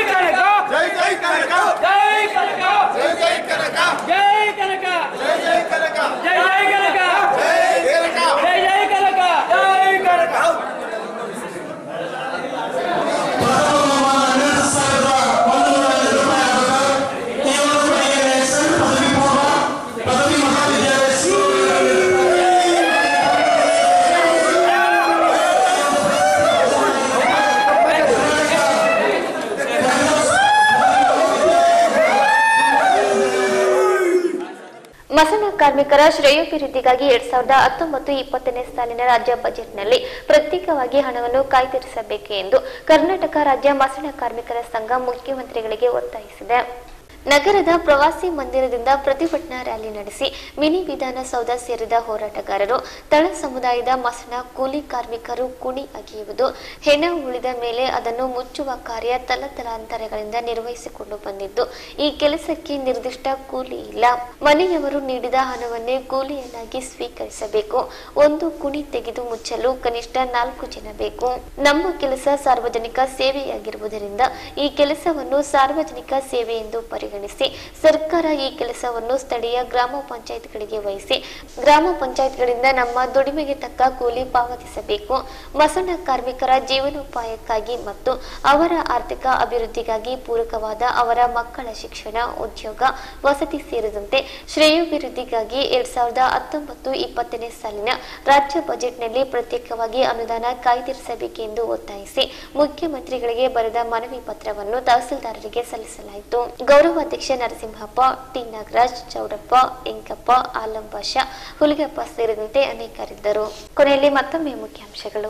ಮಸಣ ಕಾರ್ಮಿಕರ ಶ್ರೇಯೋಭಿವೃದ್ಧಿಗಾಗಿ ಎರಡ್ ಸಾವಿರದ ಹತ್ತೊಂಬತ್ತು ಇಪ್ಪತ್ತನೇ ಸಾಲಿನ ರಾಜ್ಯ ಬಜೆಟ್ನಲ್ಲಿ ಪ್ರತ್ಯೇಕವಾಗಿ ಹಣವನ್ನು ಕಾಯ್ದಿರಿಸಬೇಕು ಎಂದು ಕರ್ನಾಟಕ ರಾಜ್ಯ ಮಸಣ ಕಾರ್ಮಿಕರ ಸಂಘ ಮುಖ್ಯಮಂತ್ರಿಗಳಿಗೆ ಒತ್ತಾಯಿಸಿದೆ ನಗರದ ಪ್ರವಾಸಿ ಮಂದಿರದಿಂದ ಪ್ರತಿಭಟನಾ ರ್ಯಾಲಿ ನಡೆಸಿ ಮಿನಿ ವಿಧಾನಸೌಧ ಸೇರಿದ ಹೋರಾಟಗಾರರು ತಳ ಸಮುದಾಯದ ಮಸಣ ಕೂಲಿ ಕಾರ್ಮಿಕರು ಕುಣಿ ಅಗೆಯುವುದು ಹೆಣ ಉಳಿದ ಮೇಲೆ ಅದನ್ನು ಮುಚ್ಚುವ ಕಾರ್ಯ ತಲತಲಾಂತರಗಳಿಂದ ನಿರ್ವಹಿಸಿಕೊಂಡು ಬಂದಿದ್ದು ಈ ಕೆಲಸಕ್ಕೆ ನಿರ್ದಿಷ್ಟ ಕೂಲಿ ಇಲ್ಲ ಮನೆಯವರು ನೀಡಿದ ಹಣವನ್ನೇ ಕೂಲಿಯನ್ನಾಗಿ ಸ್ವೀಕರಿಸಬೇಕು ಒಂದು ಕುಣಿ ತೆಗೆದು ಮುಚ್ಚಲು ಕನಿಷ್ಠ ನಾಲ್ಕು ಜನ ಬೇಕು ನಮ್ಮ ಕೆಲಸ ಸಾರ್ವಜನಿಕ ಸೇವೆಯಾಗಿರುವುದರಿಂದ ಈ ಕೆಲಸವನ್ನು ಸಾರ್ವಜನಿಕ ಸೇವೆ ಎಂದು ಪರಿಗಣಿಸಿ ಸರ್ಕಾರ ಈ ಕೆಲಸವನ್ನು ಸ್ಥಳೀಯ ಗ್ರಾಮ ಪಂಚಾಯತ್ಗಳಿಗೆ ವಹಿಸಿ ಗ್ರಾಮ ಪಂಚಾಯತ್ಗಳಿಂದ ನಮ್ಮ ದುಡಿಮೆಗೆ ತಕ್ಕ ಕೂಲಿ ಪಾವತಿಸಬೇಕು ಮಸಣ ಕಾರ್ಮಿಕರ ಜೀವನೋಪಾಯಕ್ಕಾಗಿ ಮತ್ತು ಅವರ ಆರ್ಥಿಕ ಅಭಿವೃದ್ಧಿಗಾಗಿ ಪೂರಕವಾದ ಅವರ ಮಕ್ಕಳ ಶಿಕ್ಷಣ ಉದ್ಯೋಗ ವಸತಿ ಸೇರಿದಂತೆ ಶ್ರೇಯೋಭಿವೃದ್ಧಿಗಾಗಿ ಎರಡ್ ಸಾವಿರದ ಹತ್ತೊಂಬತ್ತು ಇಪ್ಪತ್ತನೇ ಸಾಲಿನ ರಾಜ್ಯ ಬಜೆಟ್ನಲ್ಲಿ ಪ್ರತ್ಯೇಕವಾಗಿ ಅನುದಾನ ಕಾಯ್ದಿರಿಸಬೇಕೆಂದು ಒತ್ತಾಯಿಸಿ ಮುಖ್ಯಮಂತ್ರಿಗಳಿಗೆ ಬರೆದ ಮನವಿ ಪತ್ರವನ್ನು ತಹಸೀಲ್ದಾರರಿಗೆ ಸಲ್ಲಿಸಲಾಯಿತು ಗೌರವಾಧ್ಯಕ್ಷ ನರಸಿಂಹಪ್ಪ ಟಿ ನಾಗರಾಜ್ ಚೌಡಪ್ಪ ಎಂಕಪ್ಪ ಆಲಂ ಬಾಷಾ ಹುಲಿಗಪ್ಪ ಸೇರಿದಂತೆ ಅನೇಕರಿದ್ದರು ಕೊನೆಯಲ್ಲಿ ಮತ್ತೊಮ್ಮೆ ಮುಖ್ಯಾಂಶಗಳು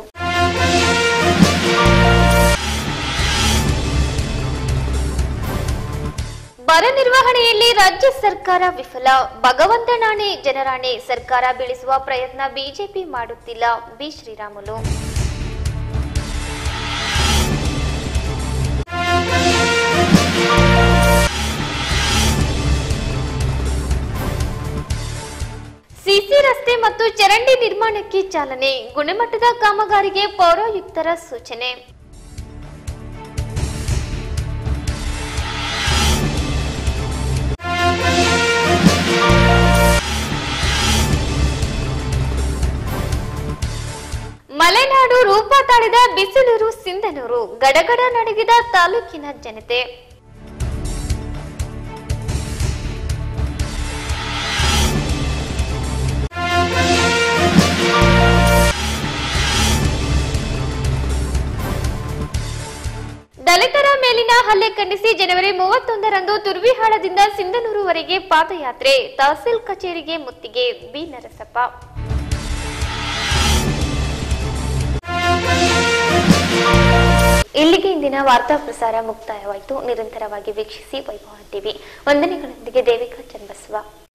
ಬರ ನಿರ್ವಹಣೆಯಲ್ಲಿ ರಾಜ್ಯ ಸರ್ಕಾರ ವಿಫಲ ಭಗವಂತನಾಣೆ ಜನರಾಣೆ ಸರ್ಕಾರ ಬೀಳಿಸುವ ಪ್ರಯತ್ನ ಬಿಜೆಪಿ ಮಾಡುತ್ತಿಲ್ಲ ಬಿ ಶ್ರೀರಾಮುಲು ಸಿಸಿ ರಸ್ತೆ ಮತ್ತು ಚರಂಡಿ ನಿರ್ಮಾಣಕ್ಕೆ ಚಾಲನೆ ಗುಣಮಟ್ಟದ ಕಾಮಗಾರಿಗೆ ಪೌರಾಯುಕ್ತರ ಸೂಚನೆ ಮಲೆನಾಡು ರೂಪ ತಾಳಿದ ಬಿಸಿಲೂರು ಸಿಂಧನೂರು ಗಡಗಡ ನಡಗಿದ ತಾಲೂಕಿನ ಜನತೆ ದಲಿತರ ಮೇಲಿನ ಹಲ್ಲೆ ಖಂಡಿಸಿ ಜನವರಿ ಮೂವತ್ತೊಂದರಂದು ತುರ್ವಿಹಾಳದಿಂದ ಸಿಂಧನೂರುವರೆಗೆ ಪಾದಯಾತ್ರೆ ತಹಸೀಲ್ ಕಚೇರಿಗೆ ಮುತ್ತಿಗೆ ಬಿ ನರಸಪ್ಪ ಇಲ್ಲಿಗೆ ಇಂದಿನ ವಾರ್ತಾ ಪ್ರಸಾರ ಮುಕ್ತಾಯವಾಯಿತು ನಿರಂತರವಾಗಿ ವೀಕ್ಷಿಸಿ ವೈಭವ ಟಿವಿ ವಂದನೆಗಳೊಂದಿಗೆ ದೇವಿಕಾ ಚನ್ನಬಸವ